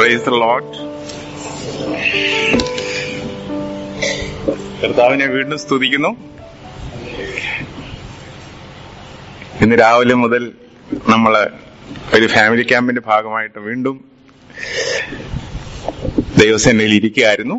Price ലോട്ട് കർത്താവിനെ വീണ്ടും സ്തുതിക്കുന്നു ഇന്ന് രാവിലെ മുതൽ നമ്മള് ഒരു ഫാമിലി ക്യാമ്പിന്റെ ഭാഗമായിട്ട് വീണ്ടും ദൈവസേനയിൽ ഇരിക്കുകയായിരുന്നു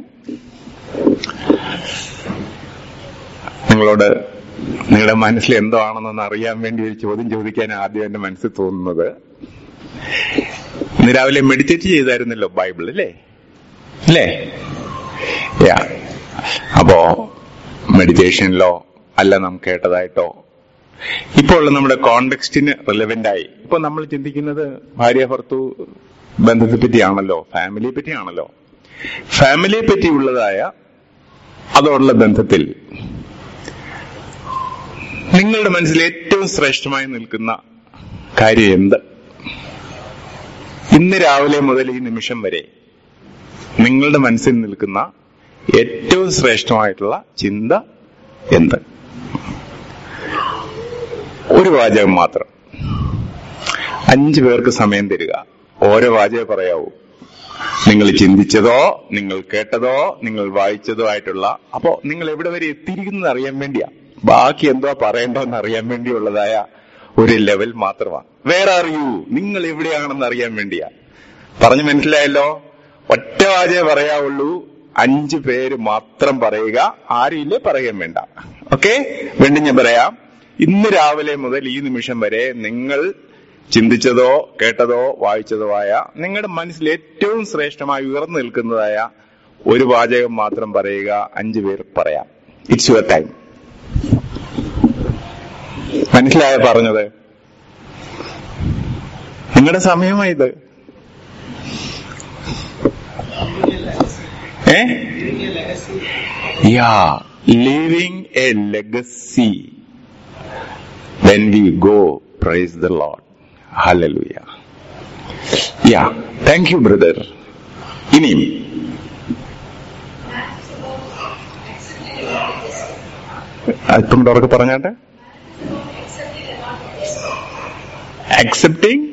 നിങ്ങളോട് നിങ്ങളുടെ മനസ്സിൽ എന്തോ ആണെന്നൊന്ന് അറിയാൻ വേണ്ടി ഒരു ചോദ്യം ചോദിക്കാൻ ആദ്യം എന്റെ മനസ്സിൽ തോന്നുന്നത് ഇന്ന് രാവിലെ മെഡിറ്റേറ്റ് ചെയ്തായിരുന്നല്ലോ ബൈബിൾ അല്ലേ അല്ലേ യാ അപ്പോ മെഡിറ്റേഷനിലോ അല്ല നാം കേട്ടതായിട്ടോ ഇപ്പോൾ ഉള്ള നമ്മുടെ കോണ്ടെക്സ്റ്റിന് റിലവെന്റ് ആയി ഇപ്പൊ നമ്മൾ ചിന്തിക്കുന്നത് ഭാര്യ ഭർത്തു ബന്ധത്തെ പറ്റിയാണല്ലോ ഫാമിലിയെ പറ്റിയാണല്ലോ ഫാമിലിയെ പറ്റിയുള്ളതായ അതോടുള്ള ബന്ധത്തിൽ നിങ്ങളുടെ മനസ്സിൽ ഏറ്റവും ശ്രേഷ്ഠമായി നിൽക്കുന്ന കാര്യം എന്ത് ഇന്ന് രാവിലെ മുതൽ ഈ നിമിഷം വരെ നിങ്ങളുടെ മനസ്സിൽ നിൽക്കുന്ന ഏറ്റവും ശ്രേഷ്ഠമായിട്ടുള്ള ചിന്ത എന്ത് ഒരു വാചകം മാത്രം അഞ്ചു പേർക്ക് സമയം തരിക ഓരോ വാചകം പറയാവൂ നിങ്ങൾ ചിന്തിച്ചതോ നിങ്ങൾ കേട്ടതോ നിങ്ങൾ വായിച്ചതോ ആയിട്ടുള്ള അപ്പോ നിങ്ങൾ എവിടെ വരെ എത്തിയിരിക്കുന്നത് അറിയാൻ വേണ്ടിയാ ബാക്കി എന്തോ പറയണ്ടോന്ന് അറിയാൻ വേണ്ടിയുള്ളതായ ഒരു ലെവൽ മാത്രമാണ് വേറെ അറിയൂ നിങ്ങൾ എവിടെയാണെന്ന് അറിയാൻ വേണ്ടിയാ പറഞ്ഞു മനസ്സിലായല്ലോ ഒറ്റ വാചകേ പറയാവുള്ളൂ അഞ്ചു പേര് മാത്രം പറയുക ആരുമില്ലേ പറയാൻ വേണ്ട ഓക്കെ വീണ്ടും ഞാൻ പറയാം ഇന്ന് രാവിലെ മുതൽ ഈ നിമിഷം വരെ നിങ്ങൾ ചിന്തിച്ചതോ കേട്ടതോ വായിച്ചതോ ആയ നിങ്ങളുടെ മനസ്സിൽ ഏറ്റവും ശ്രേഷ്ഠമായി ഉയർന്നു നിൽക്കുന്നതായ ഒരു വാചകം മാത്രം പറയുക അഞ്ചു പേർ പറയാം ഇറ്റ്സ് യുവർ ടൈം മനസ്സിലായ പറഞ്ഞത് നിങ്ങളുടെ സമയമായത് ഏ യാ living a legacy when we go praise the lord hallelujah yeah thank you brother ഇനിയും അല്പം കൂടെ ഉറക്കെ പറഞ്ഞാട്ടെ accepting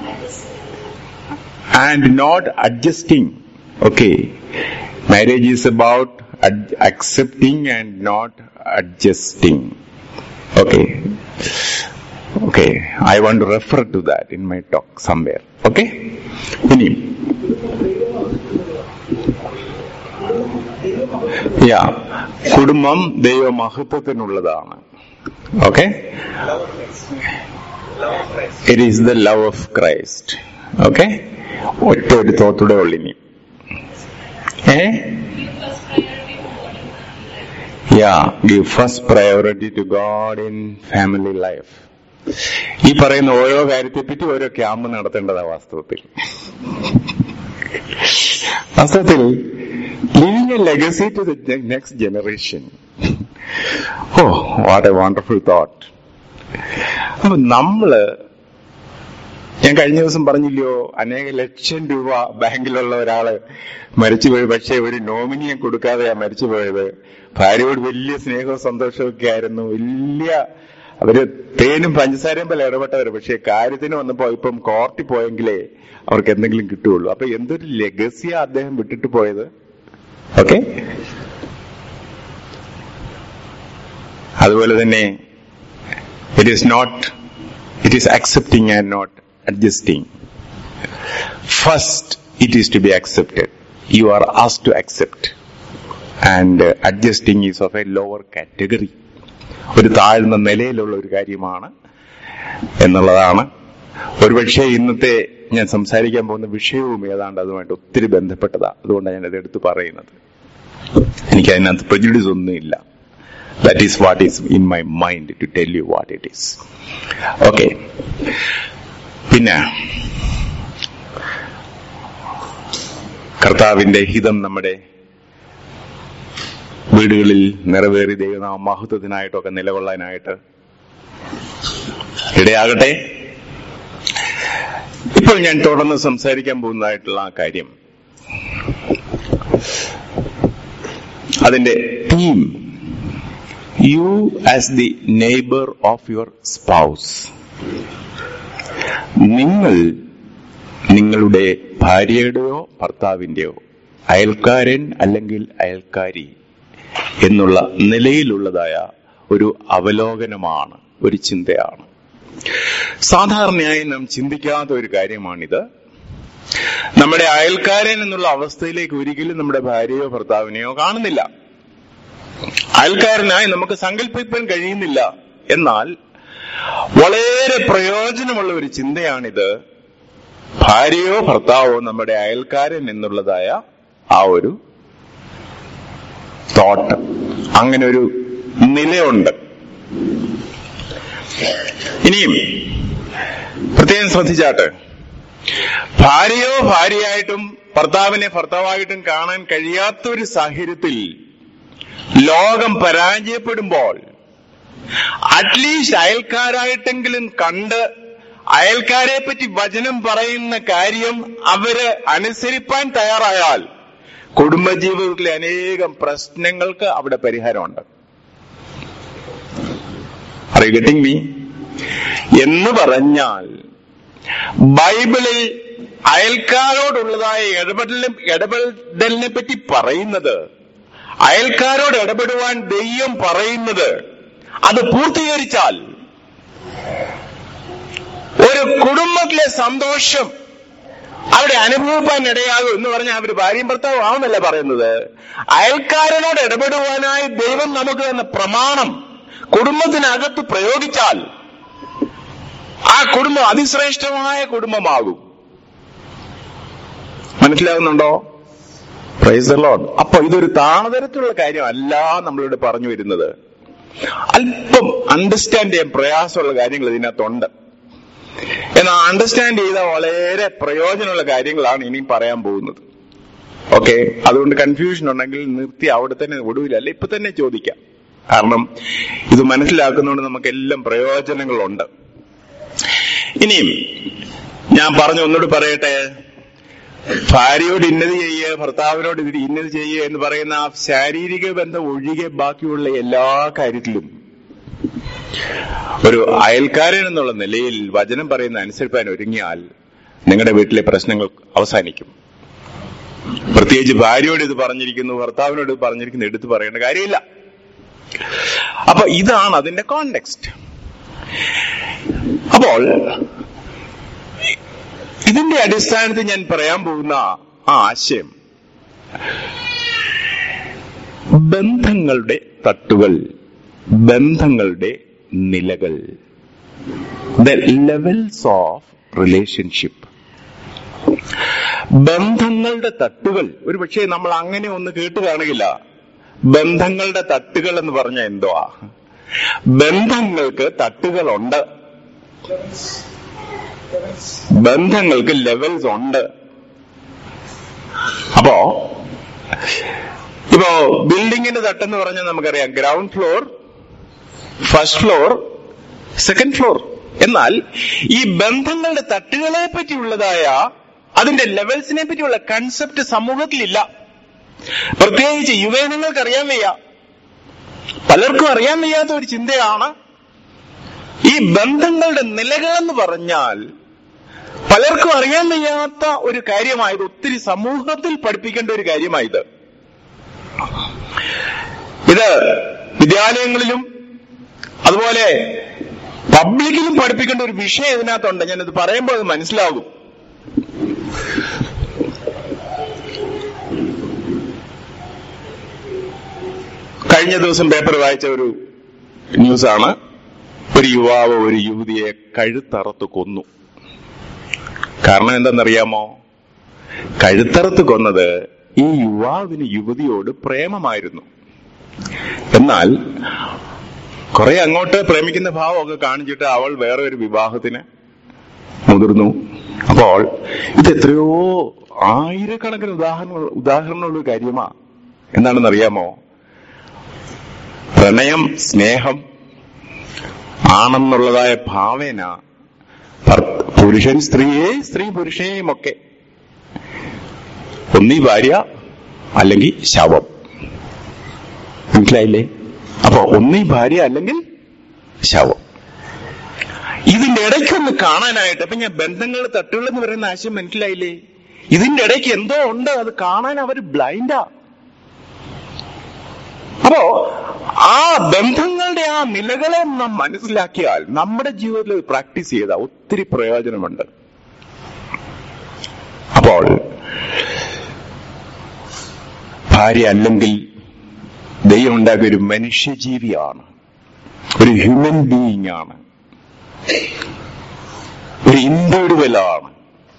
and not adjusting okay marriage is about ad- accepting and not adjusting okay okay i want to refer to that in my talk somewhere okay ഇനിയും യാ കുടുംബം ദൈവമഹത്വത്തിനുള്ളതാണ് okay it is the love of Christ okay ഒറ്റ ഒരു തോത്തൂടെ ഉള്ളിനി ഏ യാ give first priority to God in family life ഈ പറയുന്ന ഓരോ കാര്യത്തെപ്പറ്റി ഓരോ ക്യാമ്പ് നടത്തേണ്ടതാ വാസ്തവത്തിൽ വാസ്തവത്തിൽ living a legacy to the next generation oh what a wonderful thought അപ്പൊ നമ്മള് ഞാൻ കഴിഞ്ഞ ദിവസം പറഞ്ഞില്ലയോ അനേക ലക്ഷം രൂപ ബാങ്കിലുള്ള ഒരാള് മരിച്ചുപോയി പക്ഷെ ഒരു നോമിനിയെ കൊടുക്കാതെയാ മരിച്ചുപോയത് ഭാര്യയോട് വലിയ സ്നേഹവും സന്തോഷവും ഒക്കെ ആയിരുന്നു വലിയ അവര് തേനും പഞ്ചസാരയും പോലെ ഇടപെട്ടവര് പക്ഷെ കാര്യത്തിന് വന്നപ്പോ ഇപ്പം കോർട്ടിൽ പോയെങ്കിലേ അവർക്ക് എന്തെങ്കിലും കിട്ടുകയുള്ളൂ അപ്പൊ എന്തൊരു ലെഗസിയാ അദ്ദേഹം വിട്ടിട്ട് പോയത് ഓക്കെ അതുപോലെ തന്നെ it is not it is accepting and not adjusting first it is to be accepted you are as to accept and adjusting is of a lower category ഒരു താഴ്ന്ന നിലയിലുള്ള ഒരു കാര്യമാണ് എന്നുള്ളതാണ് ഒരുപക്ഷെ ഇന്നത്തെ ഞാൻ സംസാരിക്കാൻ പോകുന്ന വിഷയവും ഏതാണ്ട് അതുമായിട്ട് ഒത്തിരി ബന്ധപ്പെട്ടതാ അതുകൊണ്ടാണ് ഞാൻ അത് എടുത്തു പറയുന്നത് എനിക്ക് അതിനകത്ത് പ്രജുഡിസ് ഒന്നുമില്ല that is what is in my mind to tell you what it is okay പിന്നെ കർത്താവിന്റെ ഹിതം നമ്മുടെ വീടുകളിൽ നിറവേറി ദൈവനാമ മഹത്വത്തിനായിട്ടൊക്കെ നിലകൊള്ളാനായിട്ട് ഇടയാകട്ടെ ഇപ്പോൾ ഞാൻ തുടർന്ന് സംസാരിക്കാൻ പോകുന്നതായിട്ടുള്ള ആ കാര്യം അതിന്റെ theme you as the neighbour of your spouse നിങ്ങൾ നിങ്ങളുടെ ഭാര്യയുടെയോ ഭർത്താവിന്റെയോ അയൽക്കാരൻ അല്ലെങ്കിൽ അയൽക്കാരി എന്നുള്ള നിലയിലുള്ളതായ ഒരു അവലോകനമാണ് ഒരു ചിന്തയാണ് സാധാരണയായി നാം ചിന്തിക്കാത്ത ഒരു കാര്യമാണിത് നമ്മുടെ അയൽക്കാരൻ എന്നുള്ള അവസ്ഥയിലേക്ക് ഒരിക്കലും നമ്മുടെ ഭാര്യയോ ഭർത്താവിനെയോ കാണുന്നില്ല അയൽക്കാരനായി നമുക്ക് സങ്കല്പിക്കാൻ കഴിയുന്നില്ല എന്നാൽ വളരെ പ്രയോജനമുള്ള ഒരു ചിന്തയാണിത് ഭാര്യയോ ഭർത്താവോ നമ്മുടെ അയൽക്കാരൻ എന്നുള്ളതായ ആ ഒരു തോട്ട് അങ്ങനെ ഒരു നിലയുണ്ട് ഇനിയും പ്രത്യേകം ശ്രദ്ധിച്ചാട്ട് ഭാര്യയോ ഭാര്യയായിട്ടും ഭർത്താവിനെ ഭർത്താവായിട്ടും കാണാൻ കഴിയാത്ത ഒരു സാഹചര്യത്തിൽ ലോകം പരാജയപ്പെടുമ്പോൾ അറ്റ്ലീസ്റ്റ് അയൽക്കാരായിട്ടെങ്കിലും കണ്ട് അയൽക്കാരെ പറ്റി വചനം പറയുന്ന കാര്യം അവര് അനുസരിപ്പാൻ തയ്യാറായാൽ കുടുംബജീവിതത്തിലെ അനേകം പ്രശ്നങ്ങൾക്ക് അവിടെ പരിഹാരമുണ്ട് അറിയ ഗെറ്റിംഗ് മീ എന്ന് പറഞ്ഞാൽ ബൈബിളിൽ അയൽക്കാരോടുള്ളതായ ഇടപെടലും ഇടപെടലിനെ പറ്റി പറയുന്നത് അയൽക്കാരോട് ഇടപെടുവാൻ ദൈവം പറയുന്നത് അത് പൂർത്തീകരിച്ചാൽ ഒരു കുടുംബത്തിലെ സന്തോഷം അവിടെ അനുഭവിപ്പാൻ ഇടയാകും എന്ന് പറഞ്ഞാൽ അവർ ഭാര്യയും ഭർത്താവും ആവുന്നല്ല പറയുന്നത് അയൽക്കാരനോട് ഇടപെടുവാനായി ദൈവം നമുക്ക് തന്ന പ്രമാണം കുടുംബത്തിനകത്ത് പ്രയോഗിച്ചാൽ ആ കുടുംബം അതിശ്രേഷ്ഠമായ കുടുംബമാകും മനസ്സിലാകുന്നുണ്ടോ പ്രൈസ് ലോഡ് അപ്പൊ ഇതൊരു താണതരത്തിലുള്ള കാര്യമല്ല നമ്മളിവിടെ പറഞ്ഞു വരുന്നത് അല്പം അണ്ടർസ്റ്റാൻഡ് ചെയ്യാൻ പ്രയാസമുള്ള കാര്യങ്ങൾ ഇതിനകത്തുണ്ട് എന്നാൽ അണ്ടർസ്റ്റാൻഡ് ചെയ്ത വളരെ പ്രയോജനമുള്ള കാര്യങ്ങളാണ് ഇനിയും പറയാൻ പോകുന്നത് ഓക്കെ അതുകൊണ്ട് കൺഫ്യൂഷൻ ഉണ്ടെങ്കിൽ നിർത്തി അവിടെ തന്നെ ഒടുവിലല്ല ഇപ്പൊ തന്നെ ചോദിക്കാം കാരണം ഇത് മനസ്സിലാക്കുന്നതുകൊണ്ട് നമുക്കെല്ലാം പ്രയോജനങ്ങളുണ്ട് ഇനിയും ഞാൻ പറഞ്ഞു ഒന്നുകൂടി പറയട്ടെ ഭാര്യയോട് ഇന്നത് ചെയ്യുക ഭർത്താവിനോട് ഇത് ഇന്നത് ചെയ്യുക എന്ന് പറയുന്ന ആ ശാരീരിക ബന്ധം ഒഴികെ ബാക്കിയുള്ള എല്ലാ കാര്യത്തിലും ഒരു അയൽക്കാരൻ എന്നുള്ള നിലയിൽ വചനം പറയുന്ന അനുസരിപ്പാൻ ഒരുങ്ങിയാൽ നിങ്ങളുടെ വീട്ടിലെ പ്രശ്നങ്ങൾ അവസാനിക്കും പ്രത്യേകിച്ച് ഭാര്യയോട് ഇത് പറഞ്ഞിരിക്കുന്നു ഭർത്താവിനോട് ഇത് പറഞ്ഞിരിക്കുന്നു എടുത്തു പറയേണ്ട കാര്യമില്ല അപ്പൊ ഇതാണ് അതിന്റെ കോണ്ടെക്സ്റ്റ് അപ്പോൾ ഇതിന്റെ അടിസ്ഥാനത്തിൽ ഞാൻ പറയാൻ പോകുന്ന ആ ആശയം ബന്ധങ്ങളുടെ തട്ടുകൾ ബന്ധങ്ങളുടെ നിലകൾ ദ ലെവൽസ് ഓഫ് റിലേഷൻഷിപ്പ് ബന്ധങ്ങളുടെ തട്ടുകൾ ഒരു പക്ഷേ നമ്മൾ അങ്ങനെ ഒന്ന് കേട്ട് കാണുകയില്ല ബന്ധങ്ങളുടെ തട്ടുകൾ എന്ന് പറഞ്ഞ എന്തുവാ ബന്ധങ്ങൾക്ക് തട്ടുകളുണ്ട് ബന്ധങ്ങൾക്ക് ലെവൽസ് ഉണ്ട് അപ്പോ ഇപ്പോ ബിൽഡിങ്ങിന്റെ തട്ടെന്ന് പറഞ്ഞാൽ നമുക്കറിയാം ground floor first floor second floor എന്നാൽ ഈ ബന്ധങ്ങളുടെ തട്ടുകളെ പറ്റിയുള്ളതായ അതിന്റെ ലെവൽസിനെ പറ്റിയുള്ള കൺസെപ്റ്റ് സമൂഹത്തിലില്ല പ്രത്യേകിച്ച് യുവജനങ്ങൾക്ക് അറിയാൻ വയ്യ പലർക്കും അറിയാൻ വയ്യാത്ത ഒരു ചിന്തയാണ് ഈ ബന്ധങ്ങളുടെ നിലകളെന്ന് പറഞ്ഞാൽ പലർക്കും അറിയാൻ വയ്യാത്ത ഒരു കാര്യമായത് ഒത്തിരി സമൂഹത്തിൽ പഠിപ്പിക്കേണ്ട ഒരു കാര്യമായത് ഇത് വിദ്യാലയങ്ങളിലും അതുപോലെ പബ്ലിക്കിലും പഠിപ്പിക്കേണ്ട ഒരു വിഷയം ഇതിനകത്തുണ്ട് ഞാനിത് പറയുമ്പോൾ അത് മനസ്സിലാകും കഴിഞ്ഞ ദിവസം പേപ്പർ വായിച്ച ഒരു ന്യൂസാണ് ഒരു യുവാവ് ഒരു യുവതിയെ കഴുത്തറത്ത് കൊന്നു കാരണം എന്തെന്നറിയാമോ കഴുത്തറത്ത് കൊന്നത് ഈ യുവാവിന് യുവതിയോട് പ്രേമമായിരുന്നു എന്നാൽ കുറെ അങ്ങോട്ട് പ്രേമിക്കുന്ന ഭാവമൊക്കെ കാണിച്ചിട്ട് അവൾ വേറെ ഒരു വിവാഹത്തിന് മുതിർന്നു അപ്പോൾ ഇത് എത്രയോ ആയിരക്കണക്കിന് ഉദാഹരണ ഉദാഹരണമുള്ള കാര്യമാ എന്താണെന്ന് അറിയാമോ പ്രണയം സ്നേഹം ആണെന്നുള്ളതായ ഭാവന പുരുഷൻ സ്ത്രീയെ സ്ത്രീ പുരുഷനെയും ഒക്കെ ഒന്നീ ഭാര്യ അല്ലെങ്കിൽ ശവം മനസ്സിലായില്ലേ അപ്പൊ ഒന്നീ ഭാര്യ അല്ലെങ്കിൽ ശവം ഇതിന്റെ ഇടയ്ക്കൊന്ന് കാണാനായിട്ട് അപ്പൊ ഞാൻ ബന്ധങ്ങൾ തട്ടുകൾ എന്ന് പറയുന്ന ആശയം മനസ്സിലായില്ലേ ഇതിന്റെ ഇടയ്ക്ക് എന്തോ ഉണ്ട് അത് കാണാൻ അവർ ബ്ലൈൻഡാ അപ്പോ ആ ബന്ധങ്ങളുടെ ആ നിലകളെ നാം മനസ്സിലാക്കിയാൽ നമ്മുടെ ജീവിതത്തിൽ പ്രാക്ടീസ് ചെയ്ത ഒത്തിരി പ്രയോജനമുണ്ട് അപ്പോൾ ഭാര്യ അല്ലെങ്കിൽ ദൈവം ഉണ്ടാക്കിയ ഒരു മനുഷ്യജീവിയാണ് ഒരു ഹ്യൂമൻ ബീയിങ് ആണ് ഒരു ഇൻഡിവിജ്വൽ ആണ്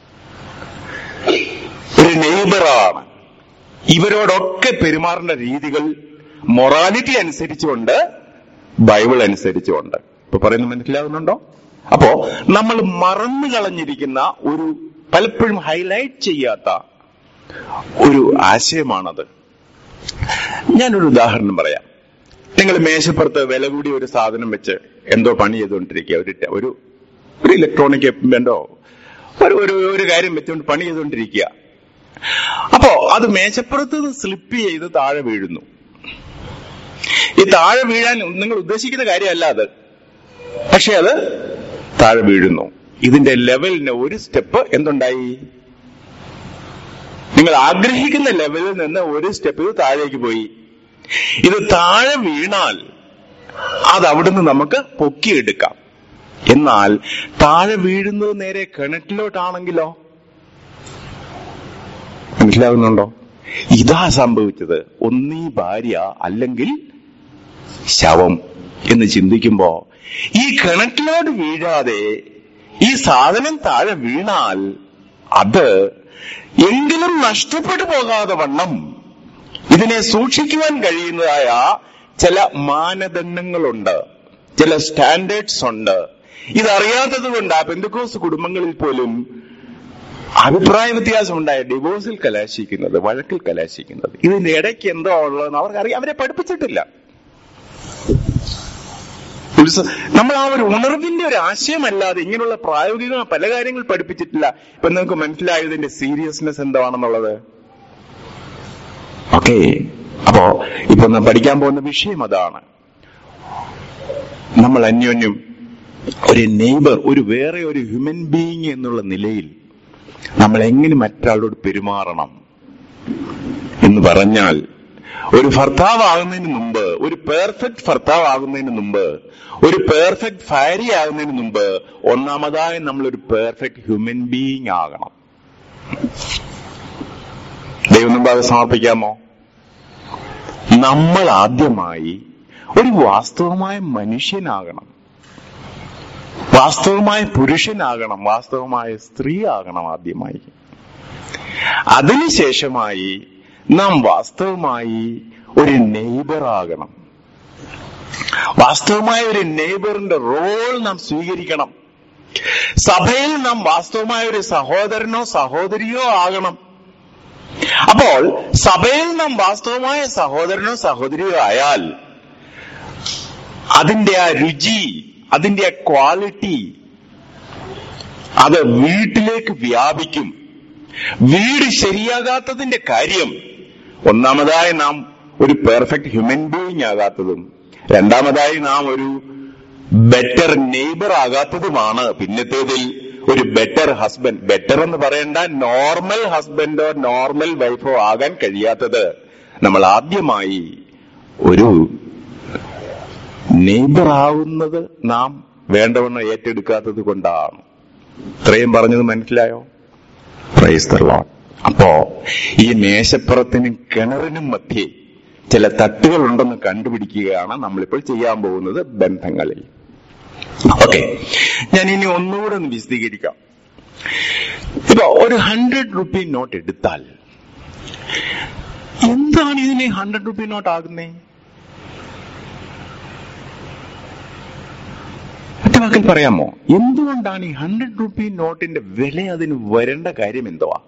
ഒരു നെയ്ബറാണ് ഇവരോടൊക്കെ പെരുമാറേണ്ട രീതികൾ മൊറാലിറ്റി അനുസരിച്ചുകൊണ്ട് ബൈബിൾ അനുസരിച്ചുകൊണ്ട് ഇപ്പൊ പറയുന്നത് മനസ്സിലാകുന്നുണ്ടോ അപ്പോ നമ്മൾ മറന്നു കളഞ്ഞിരിക്കുന്ന ഒരു പലപ്പോഴും ഹൈലൈറ്റ് ചെയ്യാത്ത ഒരു ആശയമാണത് ഞാനൊരു ഉദാഹരണം പറയാം നിങ്ങൾ മേശപ്പുറത്ത് വില കൂടിയ ഒരു സാധനം വെച്ച് എന്തോ പണി ചെയ്തുകൊണ്ടിരിക്കുക ഒരു ടെ- ഒരു ഒരു ഇലക്ട്രോണിക് എക്യുപ്മെന്റോ ഒരു ഒരു ഒരു കാര്യം വെച്ചുകൊണ്ട് പണി ചെയ്തുകൊണ്ടിരിക്കുക അപ്പോ അത് മേശപ്പുറത്ത് നിന്ന് സ്ലിപ്പ് ചെയ്ത് താഴെ വീഴുന്നു ഈ താഴെ വീഴാൻ നിങ്ങൾ ഉദ്ദേശിക്കുന്ന കാര്യമല്ല അത് പക്ഷെ അത് താഴെ വീഴുന്നു ഇതിന്റെ ലെവലിന് ഒരു സ്റ്റെപ്പ് എന്തുണ്ടായി നിങ്ങൾ ആഗ്രഹിക്കുന്ന ലെവലിൽ നിന്ന് ഒരു സ്റ്റെപ്പ് ഇത് താഴേക്ക് പോയി ഇത് താഴെ വീണാൽ അത് അവിടുന്ന് നമുക്ക് പൊക്കിയെടുക്കാം എന്നാൽ താഴെ വീഴുന്നത് നേരെ കിണറ്റിലോട്ടാണെങ്കിലോ മനസ്സിലാകുന്നുണ്ടോ ഇതാ സംഭവിച്ചത് ഒന്നീ ഭാര്യ അല്ലെങ്കിൽ ശവം എന്ന് ചിന്തിക്കുമ്പോ ഈ കിണറ്റിലോട്ട് വീഴാതെ ഈ സാധനം താഴെ വീണാൽ അത് എങ്കിലും നഷ്ടപ്പെട്ടു പോകാതെ വണ്ണം ഇതിനെ സൂക്ഷിക്കുവാൻ കഴിയുന്നതായ ചില മാനദണ്ഡങ്ങളുണ്ട് ചില സ്റ്റാൻഡേർഡ്സ് ഉണ്ട് ഇതറിയാത്തത് കൊണ്ട് ആ പെന്തുക്കോസ് കുടുംബങ്ങളിൽ പോലും അഭിപ്രായ വ്യത്യാസം ഉണ്ടായ ഡിവോഴ്സിൽ കലാശിക്കുന്നത് വഴക്കിൽ കലാശിക്കുന്നത് ഇതിന്റെ ഇടയ്ക്ക് എന്തോ ഉള്ളതെന്ന് അവർക്കറിയാം അവരെ പഠിപ്പിച്ചിട്ടില്ല ഒരു സ- നമ്മൾ ആ ഒരു ഉണർവിന്റെ ഒരു ആശയമല്ലാതെ ഇങ്ങനെയുള്ള പ്രായോഗിക പല കാര്യങ്ങൾ പഠിപ്പിച്ചിട്ടില്ല ഇപ്പൊ നിങ്ങൾക്ക് മനസ്സിലായതിന്റെ സീരിയസ്നെസ് എന്താണെന്നുള്ളത് ഓക്കെ അപ്പോ ഇപ്പൊ നാം പഠിക്കാൻ പോകുന്ന വിഷയം അതാണ് നമ്മൾ അന്യോന്യം ഒരു നെയ്ബർ ഒരു വേറെ ഒരു ഹ്യൂമൻ ബീയിങ് എന്നുള്ള നിലയിൽ നമ്മൾ എങ്ങനെ മറ്റൊരാളോട് പെരുമാറണം എന്ന് പറഞ്ഞാൽ ഒരു ഭർത്താവാകുന്നതിന് മുമ്പ് ഒരു പെർഫെക്റ്റ് ഭർത്താവാകുന്നതിന് മുമ്പ് ഒരു പെർഫെക്റ്റ് ഭാര്യ ആകുന്നതിന് മുമ്പ് ഒന്നാമതായി നമ്മൾ ഒരു പെർഫെക്റ്റ് ഹ്യൂമൻ ബീയിങ് ആകണം ദൈവം മുമ്പാകെ സമർപ്പിക്കാമോ നമ്മൾ ആദ്യമായി ഒരു വാസ്തവമായ മനുഷ്യനാകണം വാസ്തവമായ പുരുഷനാകണം വാസ്തവമായ സ്ത്രീ ആകണം ആദ്യമായി അതിനുശേഷമായി നാം വാസ്തവമായി ഒരു നെയ്ബർ ആകണം വാസ്തവമായ ഒരു നെയ്ബറിന്റെ റോൾ നാം സ്വീകരിക്കണം സഭയിൽ നാം വാസ്തവമായ ഒരു സഹോദരനോ സഹോദരിയോ ആകണം അപ്പോൾ സഭയിൽ നാം വാസ്തവമായ സഹോദരനോ സഹോദരിയോ ആയാൽ അതിന്റെ ആ രുചി അതിന്റെ ആ ക്വാളിറ്റി അത് വീട്ടിലേക്ക് വ്യാപിക്കും വീട് ശരിയാകാത്തതിന്റെ കാര്യം ഒന്നാമതായി നാം ഒരു പെർഫെക്റ്റ് ഹ്യൂമൻ ബീയിങ് ആകാത്തതും രണ്ടാമതായി നാം ഒരു ബെറ്റർ നെയ്ബർ ആകാത്തതുമാണ് പിന്നത്തേതിൽ ഒരു ബെറ്റർ ഹസ്ബൻഡ് ബെറ്റർ എന്ന് പറയേണ്ട നോർമൽ ഹസ്ബൻഡോ നോർമൽ വൈഫോ ആകാൻ കഴിയാത്തത് നമ്മൾ ആദ്യമായി ഒരു നെയ്ബർ ആവുന്നത് നാം വേണ്ടവണ്ണം ഏറ്റെടുക്കാത്തത് കൊണ്ടാണ് ഇത്രയും പറഞ്ഞത് മനസ്സിലായോ പ്രൈസ് ദ ലോർഡ് അപ്പോ ഈ മേശപ്പുറത്തിനും കിണറിനും മധ്യേ ചില തട്ടുകൾ ഉണ്ടെന്ന് കണ്ടുപിടിക്കുകയാണ് നമ്മളിപ്പോൾ ചെയ്യാൻ പോകുന്നത് ബന്ധങ്ങളിൽ ഓക്കെ ഞാൻ ഇനി ഒന്നുകൂടെ ഒന്ന് വിശദീകരിക്കാം ഇപ്പൊ ഒരു ഹൺഡ്രഡ് റുപ്പി നോട്ട് എടുത്താൽ എന്താണ് ഇതിനെ ഹൺഡ്രഡ് റുപ്പി നോട്ട് ആകുന്നേ ഒറ്റ വാക്കിൽ പറയാമോ എന്തുകൊണ്ടാണ് ഈ ഹൺഡ്രഡ് റുപ്പി നോട്ടിന്റെ വില അതിന് വരേണ്ട കാര്യം എന്തുവാ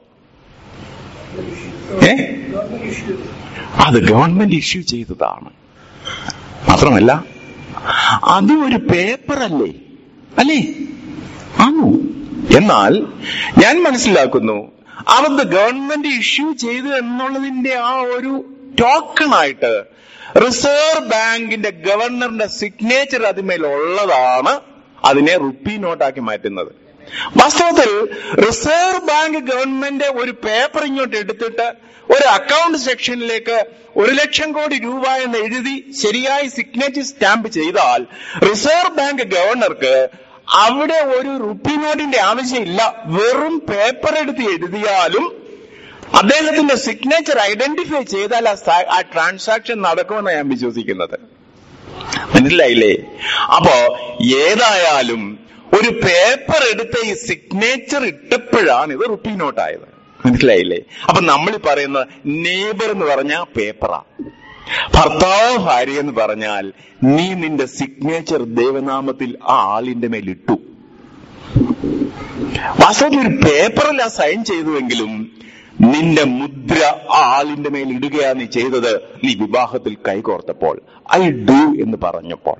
ഏ അത് ഗവൺമെന്റ് ഇഷ്യൂ ചെയ്തതാണ് മാത്രമല്ല അത് ഒരു പേപ്പർ അല്ലേ അല്ലേ ആണോ എന്നാൽ ഞാൻ മനസ്സിലാക്കുന്നു അവത് ഗവൺമെന്റ് ഇഷ്യൂ ചെയ്തു എന്നുള്ളതിന്റെ ആ ഒരു ടോക്കണായിട്ട് റിസർവ് ബാങ്കിന്റെ ഗവർണറിന്റെ സിഗ്നേച്ചർ അതിന്മേൽ ഉള്ളതാണ് അതിനെ റുപ്പി നോട്ടാക്കി മാറ്റുന്നത് വാസ്തവത്തിൽ റിസർവ് ബാങ്ക് ഗവൺമെന്റ് ഒരു പേപ്പർ ഇങ്ങോട്ട് എടുത്തിട്ട് ഒരു അക്കൗണ്ട് സെക്ഷനിലേക്ക് ഒരു ലക്ഷം കോടി രൂപ എന്ന് എഴുതി ശരിയായി സിഗ്നേച്ചർ സ്റ്റാമ്പ് ചെയ്താൽ റിസർവ് ബാങ്ക് ഗവർണർക്ക് അവിടെ ഒരു റുപ്പി നോട്ടിന്റെ ആവശ്യമില്ല വെറും പേപ്പർ എടുത്ത് എഴുതിയാലും അദ്ദേഹത്തിന്റെ സിഗ്നേച്ചർ ഐഡന്റിഫൈ ചെയ്താൽ ആ സ- ആ ട്രാൻസാക്ഷൻ നടക്കുമെന്ന് ഞാൻ വിശ്വസിക്കുന്നത് മനസ്സിലായില്ലേ അപ്പോ ഏതായാലും ഒരു പേപ്പർ എടുത്ത് ഈ സിഗ്നേച്ചർ ഇട്ടപ്പോഴാണ് ഇത് റുപ്പി നോട്ടായത് മനസ്സിലായില്ലേ അപ്പൊ നമ്മൾ ഈ പറയുന്ന നെയ്ബർ എന്ന് പറഞ്ഞ പേപ്പറാ ഭർത്താവ് ഭാര്യ എന്ന് പറഞ്ഞാൽ നീ നിന്റെ സിഗ്നേച്ചർ ദൈവനാമത്തിൽ ആ ആളിന്റെ മേൽ ഇട്ടു വാസ്തവത്തിൽ ഒരു പേപ്പറിൽ ആ സൈൻ ചെയ്തുവെങ്കിലും നിന്റെ മുദ്ര ആ ആളിന്റെ മേൽ ഇടുകയാണ് നീ ചെയ്തത് നീ വിവാഹത്തിൽ കൈകോർത്തപ്പോൾ ഐ ഡു എന്ന് പറഞ്ഞപ്പോൾ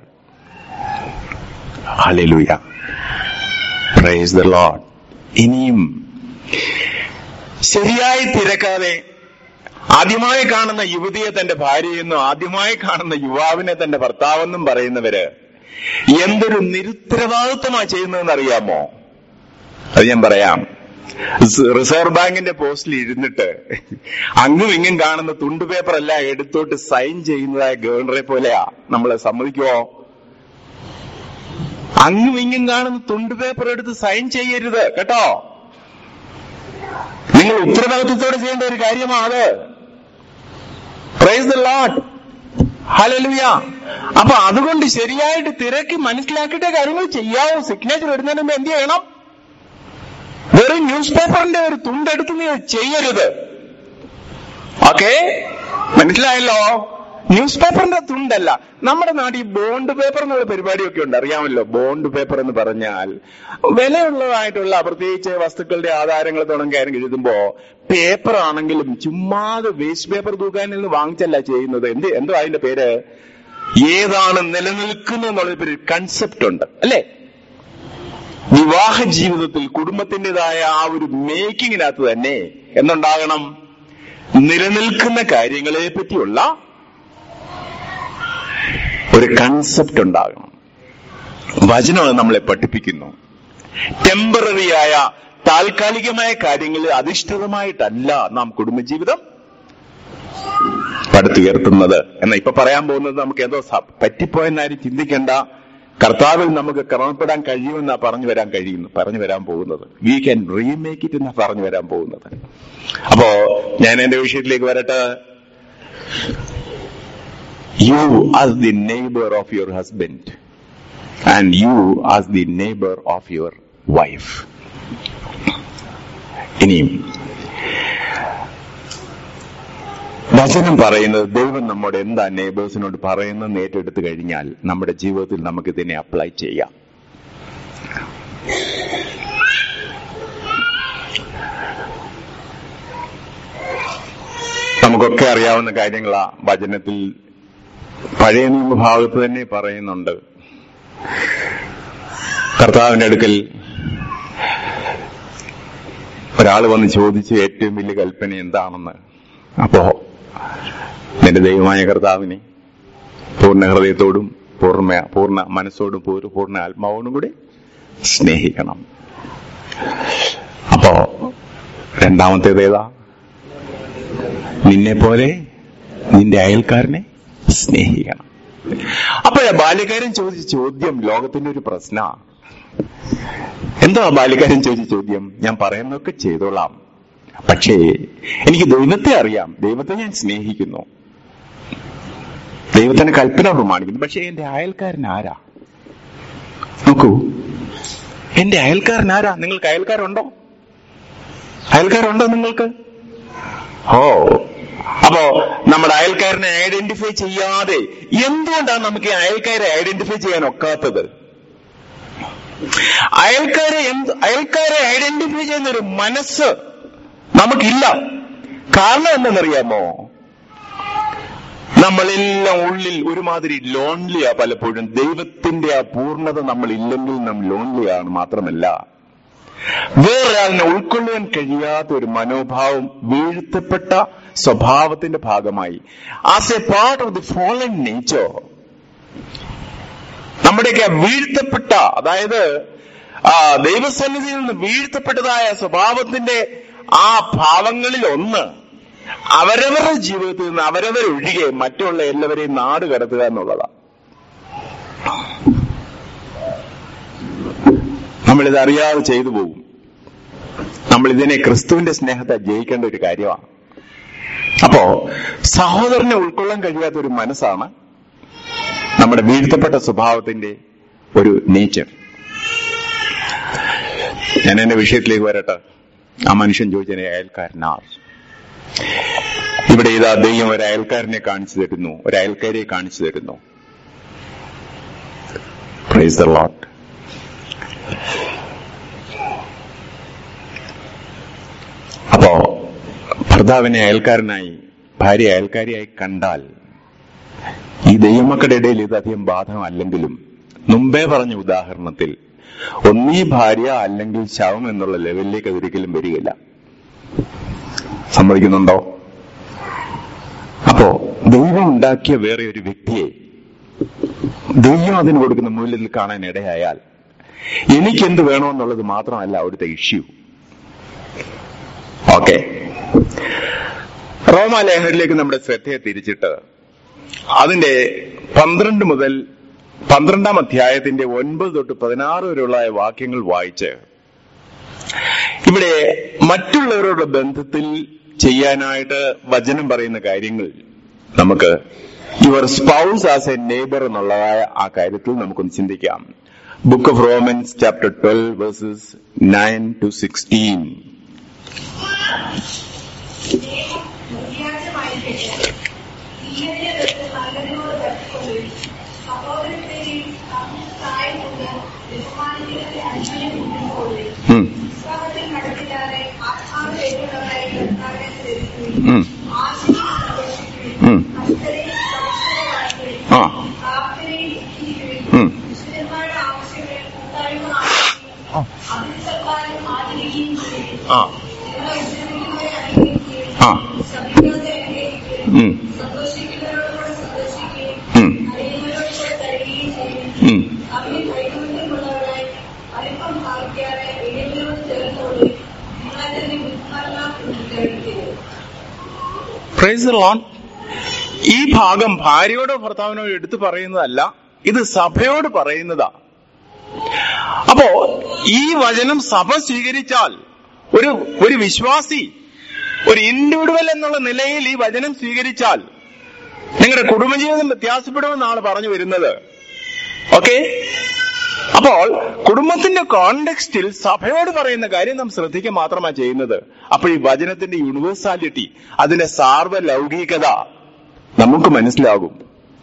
ഹല്ലേലൂയ പ്രൈസ് ദ ലോർഡ് ഇനിയും ശരിയായി തിരക്കാതെ ആദ്യമായി കാണുന്ന യുവതിയെ തന്റെ ഭാര്യയെന്നും ആദ്യമായി കാണുന്ന യുവാവിനെ തന്റെ ഭർത്താവെന്നും പറയുന്നവര് എന്തൊരു നിരുത്തരവാദിത്വമാ ചെയ്യുന്നതെന്ന് അറിയാമോ അത് ഞാൻ പറയാം സ് റിസർവ് ബാങ്കിന്റെ പോസ്റ്റിൽ ഇരുന്നിട്ട് അങ്ങും ഇങ്ങും കാണുന്ന തുണ്ടു പേപ്പർ എല്ലാം എടുത്തോട്ട് സൈൻ ചെയ്യുന്നതായ ഗവർണറെ പോലെയാ നമ്മളെ സമ്മതിക്കുവോ അങ്ങും ഇങ്ങും കാണുന്ന തുണ്ടു പേപ്പർ എടുത്ത് സൈൻ ചെയ്യരുത് കേട്ടോ നിങ്ങൾ ഉത്തരവാദിത്വത്തോടെ ചെയ്യേണ്ട ഒരു കാര്യമാണ് പ്രൈസ് ദ ലോട്ട് ഹലലുയ അപ്പൊ അതുകൊണ്ട് ശരിയായിട്ട് തിരക്കി മനസ്സിലാക്കിയിട്ട് കാര്യങ്ങൾ ചെയ്യാവോ സിഗ്നേച്ചർ ഇടുന്നതിന് മുമ്പ് എന്ത് ചെയ്യണം വെറും ന്യൂസ് പേപ്പറിന്റെ ഒരു തുണ്ടെടുത്ത് നീ അത് ചെയ്യരുത് ഓക്കെ മനസ്സിലായല്ലോ ന്യൂസ് പേപ്പറിന്റെ തുണ്ടല്ല നമ്മുടെ നാട്ടിൽ ബോണ്ട് പേപ്പർ എന്നുള്ള പരിപാടിയൊക്കെ ഉണ്ട് അറിയാമല്ലോ ബോണ്ട് പേപ്പർ എന്ന് പറഞ്ഞാൽ വിലയുള്ളതായിട്ടുള്ള പ്രത്യേകിച്ച് വസ്തുക്കളുടെ ആധാരങ്ങൾ തുടങ്ങി കാര്യം എഴുതുമ്പോ പേപ്പർ ആണെങ്കിലും ചുമ്മാതെ വേസ്റ്റ് പേപ്പർ തൂക്കാൻ നിന്ന് വാങ്ങിച്ചല്ല ചെയ്യുന്നത് എന്ത് എന്തോ അതിന്റെ പേര് ഏതാണ് നിലനിൽക്കുന്നത് എന്നുള്ള ഒരു കൺസെപ്റ്റ് ഉണ്ട് അല്ലേ വിവാഹ ജീവിതത്തിൽ കുടുംബത്തിൻ്റെതായ ആ ഒരു മേക്കിങ്ങിനകത്ത് തന്നെ എന്തുണ്ടാകണം നിലനിൽക്കുന്ന കാര്യങ്ങളെ പറ്റിയുള്ള ഒരു കൺസെപ്റ്റ് ഉണ്ടാകണം വചനം അത് നമ്മളെ പഠിപ്പിക്കുന്നു ടെമ്പററിയായ താൽക്കാലികമായ കാര്യങ്ങളിൽ അധിഷ്ഠിതമായിട്ടല്ല നാം കുടുംബജീവിതം പടുത്തുയർത്തുന്നത് എന്നാ ഇപ്പൊ പറയാൻ പോകുന്നത് നമുക്ക് ഏതോ സ- പറ്റിപ്പോയെന്നാരും ചിന്തിക്കേണ്ട കർത്താവിൽ നമുക്ക് ക്രമപ്പെടാൻ കഴിയുമെന്നാ പറഞ്ഞു വരാൻ കഴിയുന്നു പറഞ്ഞു വരാൻ പോകുന്നത് വി ക്യാൻ റീമേക്ക് ഇറ്റ് എന്നാ പറഞ്ഞു വരാൻ പോകുന്നത് അപ്പോ ഞാൻ എന്റെ വിഷയത്തിലേക്ക് വരട്ടെ you as the neighbour of your husband and you as the neighbour of your wife ഇനിയും വചനം പറയുന്നത് ദൈവം നമ്മുടെ എന്താ നെയ്ബേഴ്സിനോട് പറയുന്നത് ഏറ്റെടുത്തു കഴിഞ്ഞാൽ നമ്മുടെ ജീവിതത്തിൽ നമുക്ക് ഇതിനെ അപ്ലൈ ചെയ്യാം നമുക്കൊക്കെ അറിയാവുന്ന കാര്യങ്ങളാ വചനത്തിൽ പഴയ നിയമഭാഗത്ത് തന്നെ പറയുന്നുണ്ട് കർത്താവിന്റെ അടുക്കൽ ഒരാൾ വന്ന് ചോദിച്ചു ഏറ്റവും വലിയ കൽപ്പന എന്താണെന്ന് അപ്പോ നിന്റെ ദൈവമായ കർത്താവിനെ പൂർണ്ണ ഹൃദയത്തോടും പൂർണ്ണ പൂർണ്ണ മനസ്സോടും പൂർ- പൂർണ്ണ ആത്മാവോടും കൂടി സ്നേഹിക്കണം അപ്പോ രണ്ടാമത്തേത് ഏതാ നിന്നെ പോലെ നിന്റെ അയൽക്കാരനെ സ്നേഹിക്കണം അപ്പോഴാ ബാല്യക്കാരൻ ചോദിച്ച ചോദ്യം ലോകത്തിന്റെ ഒരു പ്രശ്ന എന്താ ബാല്യക്കാരൻ ചോദിച്ച ചോദ്യം ഞാൻ പറയുന്നതൊക്കെ ചെയ്തോളാം പക്ഷേ എനിക്ക് ദൈവത്തെ അറിയാം ദൈവത്തെ ഞാൻ സ്നേഹിക്കുന്നു ദൈവത്തിന്റെ കൽപ്പന പ്രമാണിക്കുന്നു പക്ഷേ എന്റെ അയൽക്കാരൻ ആരാ നോക്കൂ എന്റെ അയൽക്കാരൻ ആരാ നിങ്ങൾക്ക് അയൽക്കാരുണ്ടോ അയൽക്കാരുണ്ടോ നിങ്ങൾക്ക് ഓ അപ്പോ നമ്മുടെ അയൽക്കാരനെ ഐഡന്റിഫൈ ചെയ്യാതെ എന്തുകൊണ്ടാണ് നമുക്ക് ഈ അയൽക്കാരെ ഐഡന്റിഫൈ ചെയ്യാൻ ഒക്കാത്തത് അയൽക്കാരെ എന്ത് അയൽക്കാരെ ഐഡന്റിഫൈ ചെയ്യുന്ന ഒരു മനസ്സ് നമുക്കില്ല കാരണം എന്തെന്നറിയാമോ നമ്മളെല്ലാം ഉള്ളിൽ ഒരുമാതിരി ലോൺലിയാ പലപ്പോഴും ദൈവത്തിന്റെ ആ പൂർണ്ണത നമ്മൾ ഇല്ലെങ്കിൽ നാം ലോൺലിയാണ് മാത്രമല്ല വേറൊരാളിനെ ഉൾക്കൊള്ളുവാൻ കഴിയാത്ത ഒരു മനോഭാവം വീഴ്ത്തപ്പെട്ട സ്വഭാവത്തിന്റെ ഭാഗമായി as a part of the fallen nature നമ്മുടെയൊക്കെ വീഴ്ത്തപ്പെട്ട അതായത് ആ ദൈവസന്നിധിയിൽ നിന്ന് വീഴ്ത്തപ്പെട്ടതായ സ്വഭാവത്തിന്റെ ആ ഭാവങ്ങളിൽ ഒന്ന് അവരവരുടെ ജീവിതത്തിൽ നിന്ന് അവരവരൊഴികെ മറ്റുള്ള എല്ലാവരെയും നാട് കടത്തുക എന്നുള്ളതാണ് നമ്മളിത് അറിയാതെ ചെയ്തു പോകും നമ്മൾ ഇതിനെ ക്രിസ്തുവിന്റെ സ്നേഹത്തെ ജയിക്കേണ്ട ഒരു കാര്യമാണ് അപ്പോ സഹോദരനെ ഉൾക്കൊള്ളാൻ കഴിയാത്ത ഒരു മനസ്സാണ് നമ്മുടെ വീഴ്ത്തപ്പെട്ട സ്വഭാവത്തിന്റെ ഒരു നേച്ചർ ഞാൻ എന്റെ വിഷയത്തിലേക്ക് വരട്ടെ ആ മനുഷ്യൻ ചോദിച്ചതിനെ അയൽക്കാരനാർ ഇവിടെ ഇതാ ദൈവം ഒരു അയൽക്കാരനെ കാണിച്ചു തരുന്നു ഒരു അയൽക്കാരിയെ കാണിച്ചു തരുന്നു പ്രൈസ് ദ ലോട്ട് അപ്പോ ഭർത്താവിനെ അയൽക്കാരനായി ഭാര്യ അയൽക്കാരിയായി കണ്ടാൽ ഈ ദൈവമക്കളുടെ ഇടയിൽ ഇത് അധികം ബാധകമല്ലെങ്കിലും മുമ്പേ പറഞ്ഞ ഉദാഹരണത്തിൽ ഒന്നീ ഭാര്യ അല്ലെങ്കിൽ ശവം എന്നുള്ള ലെവലിലേക്ക് അതൊരിക്കലും വരികയില്ല സമ്മതിക്കുന്നുണ്ടോ അപ്പോ ദൈവം ഉണ്ടാക്കിയ വേറെ ഒരു വ്യക്തിയെ ദൈവം അതിന് കൊടുക്കുന്ന മൂല്യത്തിൽ കാണാൻ ഇടയായാൽ എനിക്കെന്ത് വേണമെന്നുള്ളത് മാത്രമല്ല അവിടുത്തെ ഇഷ്യൂ ഓക്കെ റോമാലേഖനത്തിലേക്ക് നമ്മുടെ ശ്രദ്ധയെ തിരിച്ചിട്ട് അതിന്റെ പന്ത്രണ്ട് മുതൽ പന്ത്രണ്ടാം അധ്യായത്തിന്റെ ഒൻപത് തൊട്ട് പതിനാറ് വരെയുള്ള വാക്യങ്ങൾ വായിച്ച് ഇവിടെ മറ്റുള്ളവരുടെ ബന്ധത്തിൽ ചെയ്യാനായിട്ട് വചനം പറയുന്ന കാര്യങ്ങൾ നമുക്ക് your spouse as a neighbour എന്നുള്ളതായ ആ കാര്യത്തിൽ നമുക്കൊന്ന് ചിന്തിക്കാം book of Romans chapter twelve verses nine to sixteen um, um, ഉം. ആ ഉം, ആ ആ ഉം, ഉം, ഉം. Praise the Lord. ഈ ഭാഗം ഭാര്യയോടോ ഭർത്താവിനോ എടുത്തു പറയുന്നതല്ല ഇത് സഭയോട് പറയുന്നതാ അപ്പോ ഈ വചനം സഭ സ്വീകരിച്ചാൽ ഒരു ഒരു വിശ്വാസി ഒരു ഇൻഡിവിജ്വൽ എന്നുള്ള നിലയിൽ ഈ വചനം സ്വീകരിച്ചാൽ നിങ്ങളുടെ കുടുംബജീവിതം വ്യത്യാസപ്പെടുമെന്നാണ് പറഞ്ഞു വരുന്നത് ഓക്കെ അപ്പോൾ കുടുംബത്തിന്റെ കോണ്ടെക്സ്റ്റിൽ സഭയോട് പറയുന്ന കാര്യം നാം ശ്രദ്ധിക്കുക മാത്രമാണ് ചെയ്യുന്നത് അപ്പോൾ ഈ വചനത്തിന്റെ യൂണിവേഴ്സാലിറ്റി അതിന്റെ സാർവലൗകികത നമുക്ക് മനസ്സിലാകും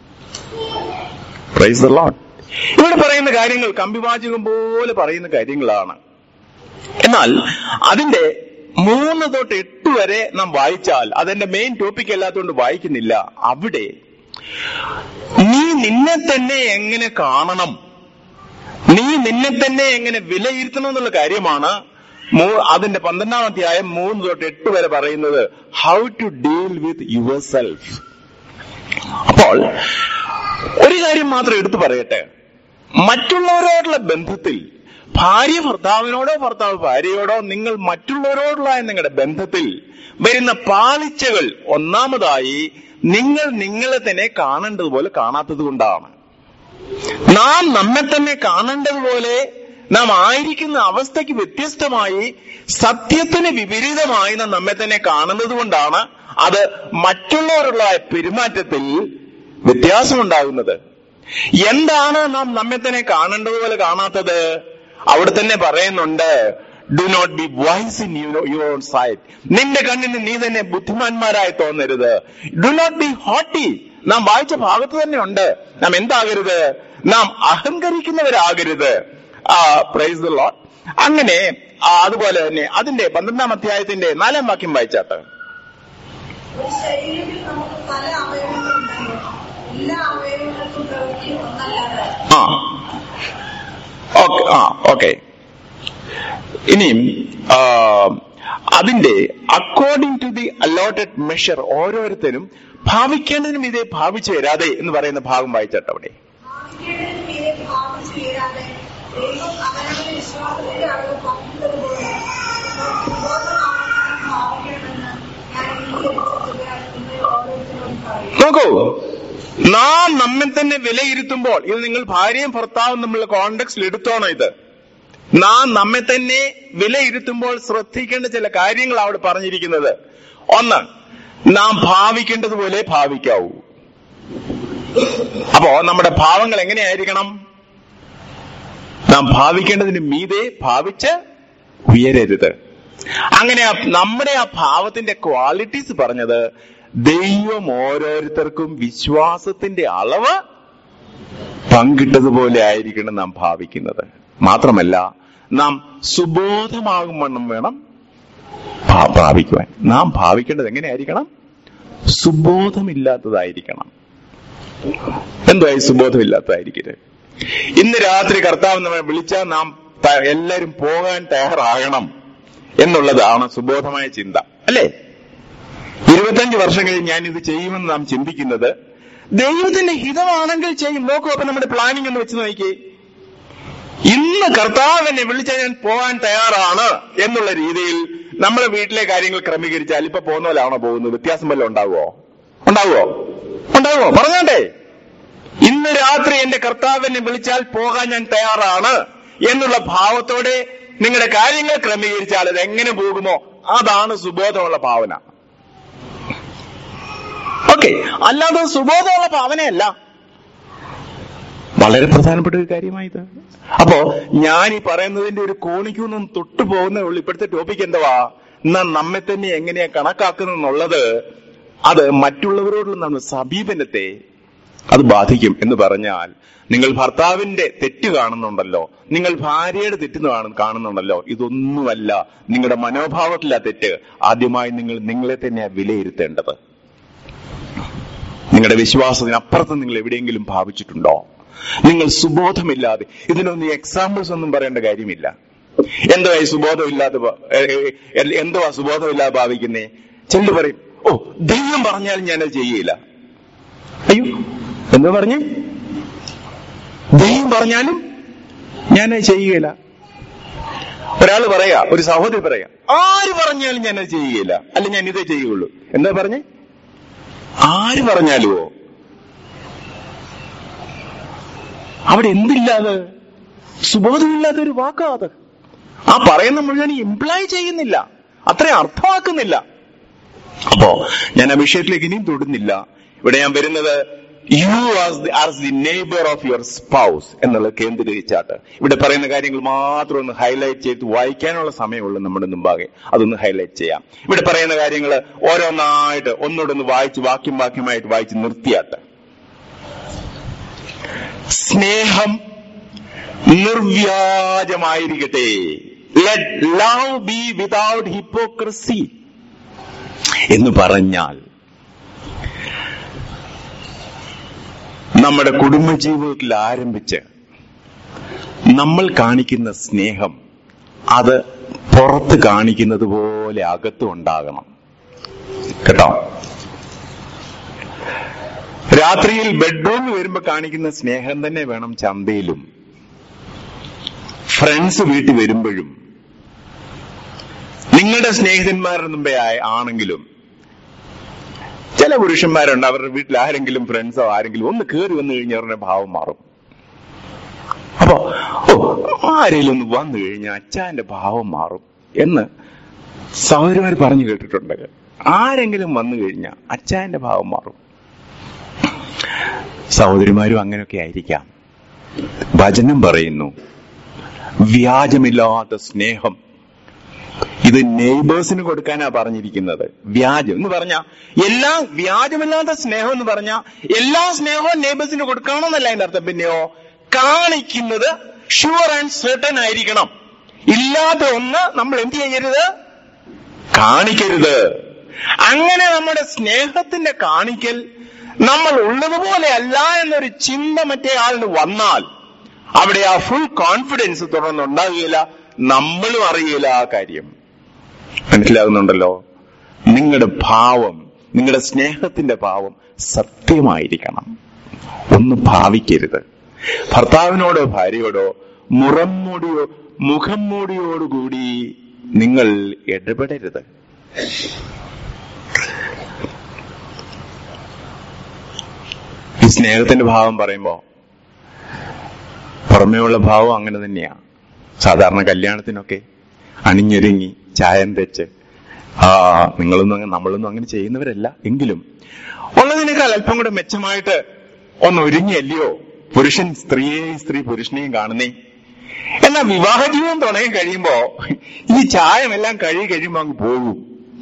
പ്രൈസ് ദ ലോഡ് ഇവിടെ പറയുന്ന കാര്യങ്ങൾ കമ്പിവാചകം പോലെ പറയുന്ന കാര്യങ്ങളാണ് എന്നാൽ അതിന്റെ മൂന്ന് തൊട്ട് എട്ട് വരെ നാം വായിച്ചാൽ അതെന്റെ മെയിൻ ടോപ്പിക് അല്ലാത്തതുകൊണ്ട് വായിക്കുന്നില്ല അവിടെ നീ നിന്നെ തന്നെ എങ്ങനെ കാണണം നീ നിന്നെ തന്നെ എങ്ങനെ വിലയിരുത്തണം എന്നുള്ള കാര്യമാണ് മൂ- അതിന്റെ പന്ത്രണ്ടാം അധ്യായം മൂന്ന് തൊട്ട് എട്ട് വരെ പറയുന്നത് how to deal with yourself അപ്പോൾ ഒരു കാര്യം മാത്രം എടുത്തു പറയട്ടെ മറ്റുള്ളവരോടുള്ള ബന്ധത്തിൽ ഭാര്യ ഭർത്താവിനോടോ ഭർത്താവ് ഭാര്യയോടോ നിങ്ങൾ മറ്റുള്ളവരോടുള്ള നിങ്ങളുടെ ബന്ധത്തിൽ വരുന്ന പാളിച്ചകൾ ഒന്നാമതായി നിങ്ങൾ നിങ്ങളെ തന്നെ കാണേണ്ടതുപോലെ കാണാത്തത് കൊണ്ടാണ് നാം നമ്മെ തന്നെ കാണേണ്ടതുപോലെ നാം ആയിരിക്കുന്ന അവസ്ഥയ്ക്ക് വ്യത്യസ്തമായി സത്യത്തിന് വിപരീതമായി നാം നമ്മെ തന്നെ കാണുന്നത് കൊണ്ടാണ് അത് മറ്റുള്ളവരുള്ള പെരുമാറ്റത്തിൽ വ്യത്യാസമുണ്ടാകുന്നത് എന്താണ് നാം നമ്മെ തന്നെ കാണേണ്ടതുപോലെ കാണാത്തത് അവിടെ തന്നെ പറയുന്നുണ്ട് do not be wise in your own sight നിന്റെ കണ്ണിന് നീ തന്നെ ബുദ്ധിമാന്മാരായി തോന്നരുത് ഡു നോട്ട് ബി ഹോട്ടി നാം വായിച്ച ഭാഗത്ത് തന്നെ ഉണ്ട് നാം എന്താകരുത് നാം അഹങ്കരിക്കുന്നവരാകരുത് പ്രൈസ് ദ ലോട്ട് അങ്ങനെ ആ, അതുപോലെ തന്നെ അതിന്റെ പന്ത്രണ്ടാം അധ്യായത്തിന്റെ നാലാം വാക്യം വായിച്ചാട്ട് ഒരു ശരീരത്തിൽ നമുക്ക് പല അവയവങ്ങളുണ്ടല്ലോ എല്ലാ അവയവങ്ങൾക്കും പ്രവൃത്തി ഒന്നല്ലാതെ ആ ഓക്കെ ആ ഓക്കെ ഇനിയും ആ, അതിന്റെ according to the allotted measure ഓരോരുത്തരും ഭാവിക്കേണ്ടതിനും ഇതേ ഭാവിച്ചു വരാതെ എന്ന് പറയുന്ന ഭാഗം വായിച്ചട്ട് അവിടെ ഭാവിക്കേണ്ടതിന് മീതെ ഭാവിച്ചു വീഴാതെ ദൈവം അവനവന്റെ വിശ്വാസത്തിന്റെ അളവ് പങ്കിട്ടതുപോലെ സുബോധമാവണം ഭാവിക്കണമെന്ന് ഞാൻ അംഗീകരിച്ചിട്ടുള്ള നിങ്ങൾ ഓരോരുത്തരോടും പറയും നോക്കൂ നാം നമ്മെ തന്നെ വിലയിരുത്തുമ്പോൾ ഇത് നിങ്ങൾ ഭാര്യയും ഭർത്താവും തമ്മിലുള്ള കോണ്ടെക്സ്റ്റിൽ എടുത്തോണം ഇത് നാം നമ്മെ തന്നെ വിലയിരുത്തുമ്പോൾ ശ്രദ്ധിക്കേണ്ട ചില കാര്യങ്ങൾ അവിടെ പറഞ്ഞിരിക്കുന്നത് ഒന്ന് നാം ഭാവിക്കേണ്ടതുപോലെ ഭാവിക്കാവൂ അപ്പോ നമ്മുടെ ഭാവങ്ങൾ എങ്ങനെയായിരിക്കണം നാം ഭാവിക്കേണ്ടതിന് മീതെ ഭാവിച്ച് ഉയരരുത് അങ്ങനെ ആ- നമ്മുടെ ആ ഭാവത്തിന്റെ ക്വാളിറ്റീസ് പറഞ്ഞത് ദൈവം ഓരോരുത്തർക്കും വിശ്വാസത്തിന്റെ അളവ് പങ്കിട്ടതുപോലെ ആയിരിക്കണം നാം ഭാവിക്കുന്നത് മാത്രമല്ല നാം സുബോധമാകും വണ്ണം വേണം ഭാ- ഭാവിക്കുവാൻ നാം ഭാവിക്കേണ്ടത് എങ്ങനെയായിരിക്കണം സുബോധമില്ലാത്തതായിരിക്കണം എന്തായി സുബോധമില്ലാത്തതായിരിക്കരുത് ഇന്ന് രാത്രി കർത്താവ് നമ്മെ വിളിച്ചാൽ നാം ത- എല്ലാവരും പോകാൻ തയ്യാറാകണം എന്നുള്ളതാണ് സുബോധമായ ചിന്ത അല്ലേ ഇരുപത്തഞ്ച് വർഷം കഴിഞ്ഞ് ഞാൻ ഇത് ചെയ്യുമെന്ന് നാം ചിന്തിക്കുന്നത് ദൈവത്തിന്റെ ഹിതമാണെങ്കിൽ ചെയ്യും നോക്കൂ അപ്പൊ നമ്മുടെ പ്ലാനിംഗ് ഒന്ന് വെച്ച് നോക്കി ഇന്ന് കർത്താവ് എന്നെ വിളിച്ചാൽ ഞാൻ പോകാൻ തയ്യാറാണ് എന്നുള്ള രീതിയിൽ നമ്മുടെ വീട്ടിലെ കാര്യങ്ങൾ ക്രമീകരിച്ചാൽ ഇപ്പൊ പോകുന്ന പോലെയാണോ പോകുന്നത് വ്യത്യാസം വല്ലതും ഉണ്ടാവുമോ ഉണ്ടാവുമോ ഉണ്ടാവുമോ പറഞ്ഞോട്ടെ ഇന്ന് രാത്രി എന്റെ കർത്താവ് എന്നെ വിളിച്ചാൽ പോകാൻ ഞാൻ തയ്യാറാണ് എന്നുള്ള ഭാവത്തോടെ നിങ്ങളുടെ കാര്യങ്ങൾ ക്രമീകരിച്ചാൽ അത് എങ്ങനെ പോകുമോ അതാണ് സുബോധമുള്ള ഭാവന ഓക്കെ അല്ലാതെ സുബോധമുള്ള ഭാവനയല്ല വളരെ പ്രധാനപ്പെട്ട ഒരു കാര്യമായത് അപ്പോ ഞാൻ ഈ പറയുന്നതിന്റെ ഒരു കോണിക്കൊന്നും തൊട്ടു പോകുന്നേ ഉള്ളൂ ഇപ്പോഴത്തെ ടോപ്പിക് എന്തുവാ നാം നമ്മെ തന്നെ എങ്ങനെയാ കണക്കാക്കുന്നെന്നുള്ളത് അത് മറ്റുള്ളവരോടുള്ള നമ്മുടെ സമീപനത്തെ അത് ബാധിക്കും എന്ന് പറഞ്ഞാൽ നിങ്ങൾ ഭർത്താവിന്റെ തെറ്റ് കാണുന്നുണ്ടല്ലോ നിങ്ങൾ ഭാര്യയുടെ തെറ്റ് കാണു- കാണുന്നുണ്ടല്ലോ ഇതൊന്നുമല്ല നിങ്ങളുടെ മനോഭാവത്തിലാ തെറ്റ് ആദ്യമായി നിങ്ങൾ നിങ്ങളെ തന്നെ വിലയിരുത്തേണ്ടത് നിങ്ങളുടെ വിശ്വാസത്തിനപ്പുറത്ത് നിങ്ങൾ എവിടെയെങ്കിലും ഭാവിച്ചിട്ടുണ്ടോ നിങ്ങൾ സുബോധമില്ലാതെ ഇതിനൊന്നും എക്സാമ്പിൾസ് ഒന്നും പറയേണ്ട കാര്യമില്ല എന്തോ ഈ സുബോധമില്ലാതെ ഭ- ഏ, ഏ, എന്തോ ആ സുബോധമില്ലാതെ ഭാവിക്കുന്നേ ചെല്ലു പറയും ഓ ദൈവം പറഞ്ഞാൽ ഞാനത് ചെയ്യില്ല അയ്യോ എന്തോ പറഞ്ഞു ദൈവം പറഞ്ഞാലും ഞാനത് ചെയ്യുകയില്ല ഒരാൾ പറയാ ഒരു സഹോദരി പറയാ ആര് പറഞ്ഞാലും ഞാനത് ചെയ്യുകയില്ല അല്ല ഞാൻ ഇതേ ചെയ്യുകയുള്ളൂ എന്താ പറഞ്ഞേ ആര് പറഞ്ഞാലുവോ അവിടെ എന്തില്ലാതെ സുബോധമില്ലാത്ത ഒരു വാക്കാ അത് ആ പറയുന്ന മുഴുവൻ ഇംപ്ലൈ ചെയ്യുന്നില്ല അത്രയും അർത്ഥമാക്കുന്നില്ല അപ്പോ ഞാൻ ആ വിഷയത്തിലേക്ക് ഇനിയും തൊടുന്നില്ല ഇവിടെ ഞാൻ വരുന്നത് you are the neighbour of your spouse എന്നുള്ളത് കേന്ദ്രീകരിച്ചാട്ട് ഇവിടെ പറയുന്ന കാര്യങ്ങൾ മാത്രം ഒന്ന് ഹൈലൈറ്റ് ചെയ്ത് വായിക്കാനുള്ള സമയമുള്ളൂ നമ്മുടെ മുമ്പാകെ അതൊന്ന് ഹൈലൈറ്റ് ചെയ്യാം ഇവിടെ പറയുന്ന കാര്യങ്ങൾ ഓരോന്നായിട്ട് ഒന്നോടൊന്ന് വായിച്ച് വാക്യം വാക്യമായിട്ട് വായിച്ച് നിർത്തിയാട്ട് സ്നേഹം നിർവ്യാജമായിരിക്കട്ടെ let love be without hypocrisy എന്ന് പറഞ്ഞാൽ നമ്മുടെ കുടുംബജീവിതത്തിൽ ആരംഭിച്ച് നമ്മൾ കാണിക്കുന്ന സ്നേഹം അത് പുറത്ത് കാണിക്കുന്നത് പോലെ അകത്തും ഉണ്ടാകണം കേട്ടോ രാത്രിയിൽ ബെഡ്റൂമിൽ വരുമ്പോ കാണിക്കുന്ന സ്നേഹം തന്നെ വേണം ചന്തയിലും ഫ്രണ്ട്സ് വീട്ടിൽ വരുമ്പോഴും നിങ്ങളുടെ സ്നേഹിതന്മാരുടെ മുമ്പേ ആയ- ആണെങ്കിലും ചില പുരുഷന്മാരുണ്ട് അവരുടെ വീട്ടിൽ ആരെങ്കിലും ഫ്രണ്ട്സോ ആരെങ്കിലും ഒന്ന് കയറി വന്നു കഴിഞ്ഞാൽ അവരുടെ ഭാവം മാറും അപ്പോ ഓ ആരെങ്കിലും ഒന്ന് വന്നു കഴിഞ്ഞാൽ അച്ഛന്റെ ഭാവം മാറും എന്ന് സഹോദരിമാർ പറഞ്ഞു കേട്ടിട്ടുണ്ട് ആരെങ്കിലും വന്നു കഴിഞ്ഞാൽ അച്ഛന്റെ ഭാവം മാറും സഹോദരിമാരും അങ്ങനെയൊക്കെ ആയിരിക്കാം വചനം പറയുന്നു വ്യാജമില്ലാത്ത സ്നേഹം ഇത് നെയ്ബേഴ്സിന് കൊടുക്കാനാ പറഞ്ഞിരിക്കുന്നത് വ്യാജം എന്ന് പറഞ്ഞ എല്ലാ വ്യാജമില്ലാത്ത സ്നേഹം എന്ന് പറഞ്ഞ എല്ലാ സ്നേഹവും നെയ്ബേഴ്സിന് കൊടുക്കണമെന്നല്ല അതിന്റെ അർത്ഥം പിന്നെയോ കാണിക്കുന്നത് ഷുവർ ആൻഡ് സെർട്ടൻ ആയിരിക്കണം ഇല്ലാത്ത ഒന്ന് നമ്മൾ എന്ത് ചെയ്യരുത് കാണിക്കരുത് അങ്ങനെ നമ്മുടെ സ്നേഹത്തിന്റെ കാണിക്കൽ നമ്മൾ ഉള്ളതുപോലെ അല്ല എന്നൊരു ചിന്ത മറ്റേ ആളിന് വന്നാൽ അവിടെ ആ ഫുൾ കോൺഫിഡൻസ് തുടർന്നുണ്ടാകുകയില്ല നമ്മളും അറിയില്ല ആ കാര്യം മനസ്സിലാകുന്നുണ്ടല്ലോ നിങ്ങളുടെ ഭാവം നിങ്ങളുടെ സ്നേഹത്തിന്റെ ഭാവം സത്യമായിരിക്കണം ഒന്നും ഭാവിക്കരുത് ഭർത്താവിനോടോ ഭാര്യയോടോ മുറം മൂടിയോ മുഖം മൂടിയോടുകൂടി നിങ്ങൾ ഇടപെടരുത് ഈ സ്നേഹത്തിന്റെ ഭാവം പറയുമ്പോ പുറമേയുള്ള ഭാവം അങ്ങനെ തന്നെയാ സാധാരണ കല്യാണത്തിനൊക്കെ അണിഞ്ഞൊരുങ്ങി ചായം തെച്ച് ആ നിങ്ങളൊന്നും അങ്ങനെ നമ്മളൊന്നും അങ്ങനെ ചെയ്യുന്നവരല്ല എങ്കിലും ഉള്ളതിനേക്കാൾ അല്പം കൂടെ മെച്ചമായിട്ട് ഒന്ന് ഒരുങ്ങിയല്ലയോ പുരുഷൻ സ്ത്രീയെയും സ്ത്രീ പുരുഷനെയും കാണുന്നേ എന്നാൽ വിവാഹ ജീവിതം തുടങ്ങി കഴിയുമ്പോ ഈ ചായമെല്ലാം കഴുകി കഴിയുമ്പോ അങ്ങ് പോകും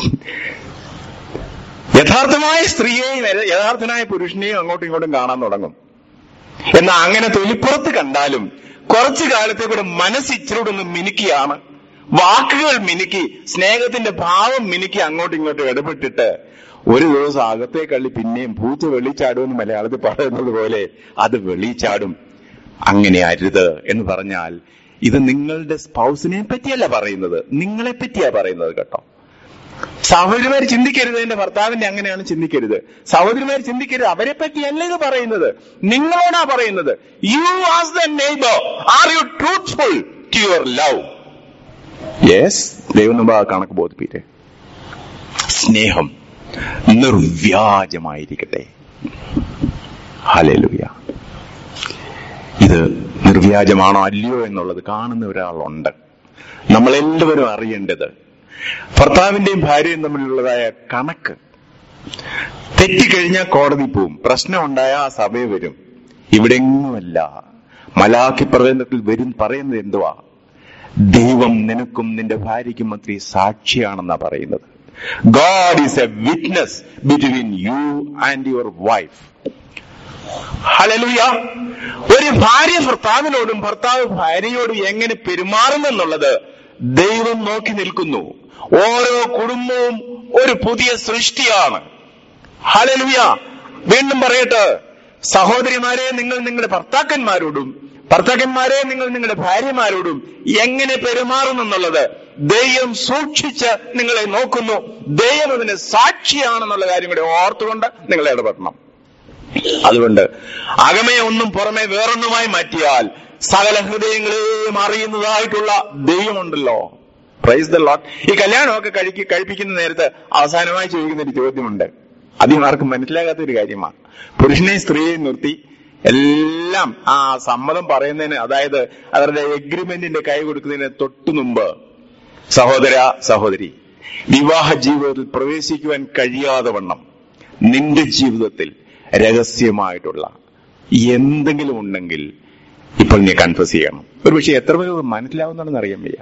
യഥാർത്ഥമായ സ്ത്രീയെയും യഥാർത്ഥനായ പുരുഷനെയും അങ്ങോട്ടും ഇങ്ങോട്ടും കാണാൻ തുടങ്ങും എന്നാൽ അങ്ങനെ തൊലിപ്പുറത്ത് കണ്ടാലും കുറച്ചു കാലത്തെ കൂടെ മനസ്സ് ഇച്ചിരൂടെ ഒന്ന് മിനുക്കിയാണ് വാക്കുകൾ മിനുക്കി സ്നേഹത്തിന്റെ ഭാവം മിനുക്കി അങ്ങോട്ടും ഇങ്ങോട്ടും ഇടപെട്ടിട്ട് ഒരു ദിവസം അകത്തെ കള്ളി പിന്നെയും പൂച്ച വെളിച്ചാടുമെന്ന് മലയാളത്തിൽ പറയുന്നത് പോലെ അത് വെളിച്ചാടും അങ്ങനെ അരുത് എന്ന് പറഞ്ഞാൽ ഇത് നിങ്ങളുടെ സ്പൗസിനെ പറ്റിയല്ല പറയുന്നത് നിങ്ങളെ പറ്റിയാ പറയുന്നത് കേട്ടോ സഹോദരിമാർ ചിന്തിക്കരുത് എന്റെ ഭർത്താവിന്റെ അങ്ങനെയാണ് ചിന്തിക്കരുത് സഹോദരിമാർ ചിന്തിക്കരുത് അവരെ പറ്റിയല്ല ഇത് പറയുന്നത് നിങ്ങളോടാ പറയുന്നത് you as the neighbour are you truthful to your love yes ദൈവം മുമ്പ് ആ കണക്ക് ബോധിപ്പിക്കട്ടെ സ്നേഹം നിർവ്യാജമായിരിക്കട്ടെ ഹലലുയ ഇത് നിർവ്യാജമാണോ അല്ലയോ എന്നുള്ളത് കാണുന്ന ഒരാളുണ്ട് നമ്മളെല്ലാവരും അറിയേണ്ടത് ഭർത്താവിന്റെയും ഭാര്യയും തമ്മിലുള്ളതായ കണക്ക് തെറ്റിക്കഴിഞ്ഞാൽ കോടതി പോവും പ്രശ്നം ഉണ്ടായാൽ ആ സഭയെ വരും ഇവിടെ എങ്ങുമല്ല മലാഖി പ്രവേദനത്തിൽ വരും പറയുന്നത് എന്തുവാ ദൈവം നിനക്കും നിന്റെ ഭാര്യയ്ക്കും അത്രേ സാക്ഷിയാണെന്നാ പറയുന്നത് God is a witness between you and your wife hallelujah ഒരു ഭാര്യ ഭർത്താവിനോടും ഭർത്താവ് ഭാര്യയോടും എങ്ങനെ പെരുമാറുമെന്നുള്ളത് ദൈവം നോക്കി നിൽക്കുന്നു ഓരോ കുടുംബവും ഒരു പുതിയ സൃഷ്ടിയാണ് ഹലലുയ വീണ്ടും പറയട്ടെ സഹോദരിമാരെ നിങ്ങൾ നിങ്ങളുടെ ഭർത്താക്കന്മാരോടും ഭർത്താക്കന്മാരെ നിങ്ങൾ നിങ്ങളുടെ ഭാര്യമാരോടും എങ്ങനെ പെരുമാറുമെന്നുള്ളത് ദൈവം സൂക്ഷിച്ച് നിങ്ങളെ നോക്കുന്നു ദൈവം അതിന് സാക്ഷിയാണെന്നുള്ള കാര്യം കൂടെ ഓർത്തുകൊണ്ട് നിങ്ങൾ ഇടപെടണം അതുകൊണ്ട് അകമേ ഒന്നും പുറമെ വേറൊന്നുമായി മാറ്റിയാൽ സകല ഹൃദയങ്ങളെയും അറിയുന്നതായിട്ടുള്ള ദൈവമുണ്ടല്ലോ പ്രൈസ് ദ ലോട്ട് ഈ കല്യാണമൊക്കെ കഴിക്ക് കഴിപ്പിക്കുന്ന നേരത്ത് അവസാനമായി ചോദിക്കുന്ന ഒരു ചോദ്യമുണ്ട് അധികം ആർക്കും മനസ്സിലാകാത്ത ഒരു കാര്യമാണ് പുരുഷനെയും സ്ത്രീയെയും നിർത്തി എല്ലാം ആ സമ്മതം പറയുന്നതിന് അതായത് അവരുടെ എഗ്രിമെന്റിന്റെ കൈ കൊടുക്കുന്നതിന് തൊട്ടു മുമ്പ് സഹോദര സഹോദരി വിവാഹ ജീവിതത്തിൽ പ്രവേശിക്കുവാൻ കഴിയാതെ വണ്ണം നിന്റെ ജീവിതത്തിൽ രഹസ്യമായിട്ടുള്ള എന്തെങ്കിലും ഉണ്ടെങ്കിൽ ഇപ്പോൾ നീ കൺഫ്യസ് ചെയ്യണം ഒരു പക്ഷെ എത്ര പേര് മനസ്സിലാവുന്നതാണെന്ന് അറിയാൻ വയ്യ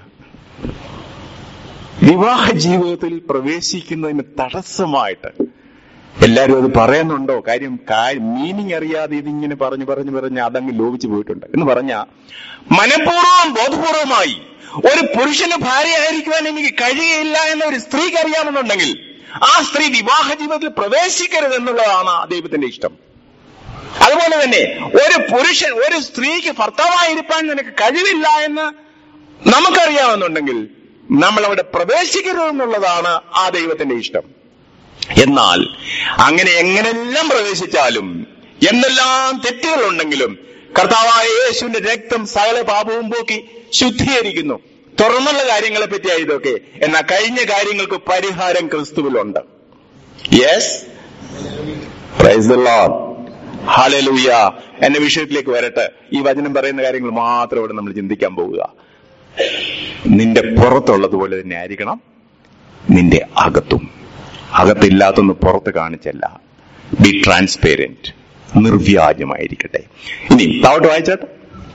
വിവാഹ ജീവിതത്തിൽ പ്രവേശിക്കുന്നതിന് തടസ്സമായിട്ട് എല്ലാരും അത് പറയുന്നുണ്ടോ കാര്യം മീനിങ് അറിയാതെ ഇതിങ്ങനെ പറഞ്ഞു പറഞ്ഞു പറഞ്ഞ് അതങ്ങ് ലോപിച്ചു പോയിട്ടുണ്ട് എന്ന് പറഞ്ഞ മനഃപൂർവ്വം ബോധപൂർവമായി ഒരു പുരുഷന് ഭാര്യയായിരിക്കുവാൻ എനിക്ക് കഴിയുകയില്ല എന്ന് ഒരു സ്ത്രീക്ക് അറിയാമെന്നുണ്ടെങ്കിൽ ആ സ്ത്രീ വിവാഹ ജീവിതത്തിൽ പ്രവേശിക്കരുത് എന്നുള്ളതാണ് ദൈവത്തിന്റെ ഇഷ്ടം അതുപോലെ തന്നെ ഒരു പുരുഷൻ ഒരു സ്ത്രീക്ക് ഭർത്താവായിരിക്കാൻ നിനക്ക് കഴിവില്ല എന്ന് നമുക്കറിയാമെന്നുണ്ടെങ്കിൽ നമ്മൾ അവിടെ പ്രവേശിക്കരുത് എന്നുള്ളതാണ് ആ ദൈവത്തിന്റെ ഇഷ്ടം എന്നാൽ അങ്ങനെ എങ്ങനെല്ലാം പ്രവേശിച്ചാലും എന്തെല്ലാം തെറ്റുകളുണ്ടെങ്കിലും കർത്താവായ യേശുവിന്റെ രക്തം സകല പാപവും പോക്കി ശുദ്ധീകരിക്കുന്നു തുറന്നുള്ള കാര്യങ്ങളെ പറ്റിയാ ഇതൊക്കെ എന്നാൽ കഴിഞ്ഞ കാര്യങ്ങൾക്ക് പരിഹാരം ക്രിസ്തുവിലുണ്ട് yes praise the Lord hallelujah എന്റെ വിഷയത്തിലേക്ക് വരട്ടെ ഈ വചനം പറയുന്ന കാര്യങ്ങൾ മാത്രം ഇവിടെ നമ്മൾ ചിന്തിക്കാൻ പോവുക നിന്റെ പുറത്തുള്ളതുപോലെ തന്നെ ആയിരിക്കണം നിന്റെ അകത്തും അകത്തില്ലാത്തൊന്ന് പുറത്ത് കാണിച്ചല്ല ബി ട്രാൻസ്പെയറന്റ് നിർവ്യാജമായിരിക്കട്ടെ ഇനി താവട്ട് വായിച്ചാട്ടെ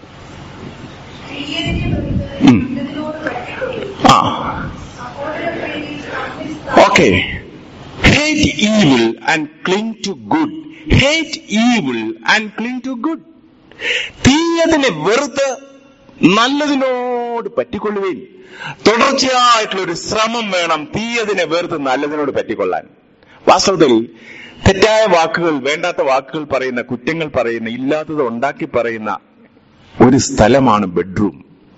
ഉം. ആ okay hate evil and cling to good hate evil and cling to good തീയതിനെ വെറുത്ത് നല്ലതിനോട് പറ്റിക്കൊള്ളുകയും തുടർച്ചയായിട്ടുള്ള ഒരു ശ്രമം വേണം തീയതിനെ വെറുത്ത് നല്ലതിനോട് പറ്റിക്കൊള്ളാൻ വാസ്തവത്തിൽ തെറ്റായ വാക്കുകൾ വേണ്ടാത്ത വാക്കുകൾ പറയുന്ന കുറ്റങ്ങൾ പറയുന്ന ഇല്ലാത്തത് ഉണ്ടാക്കി പറയുന്ന ഒരു സ്ഥലമാണ് ബെഡ്റൂം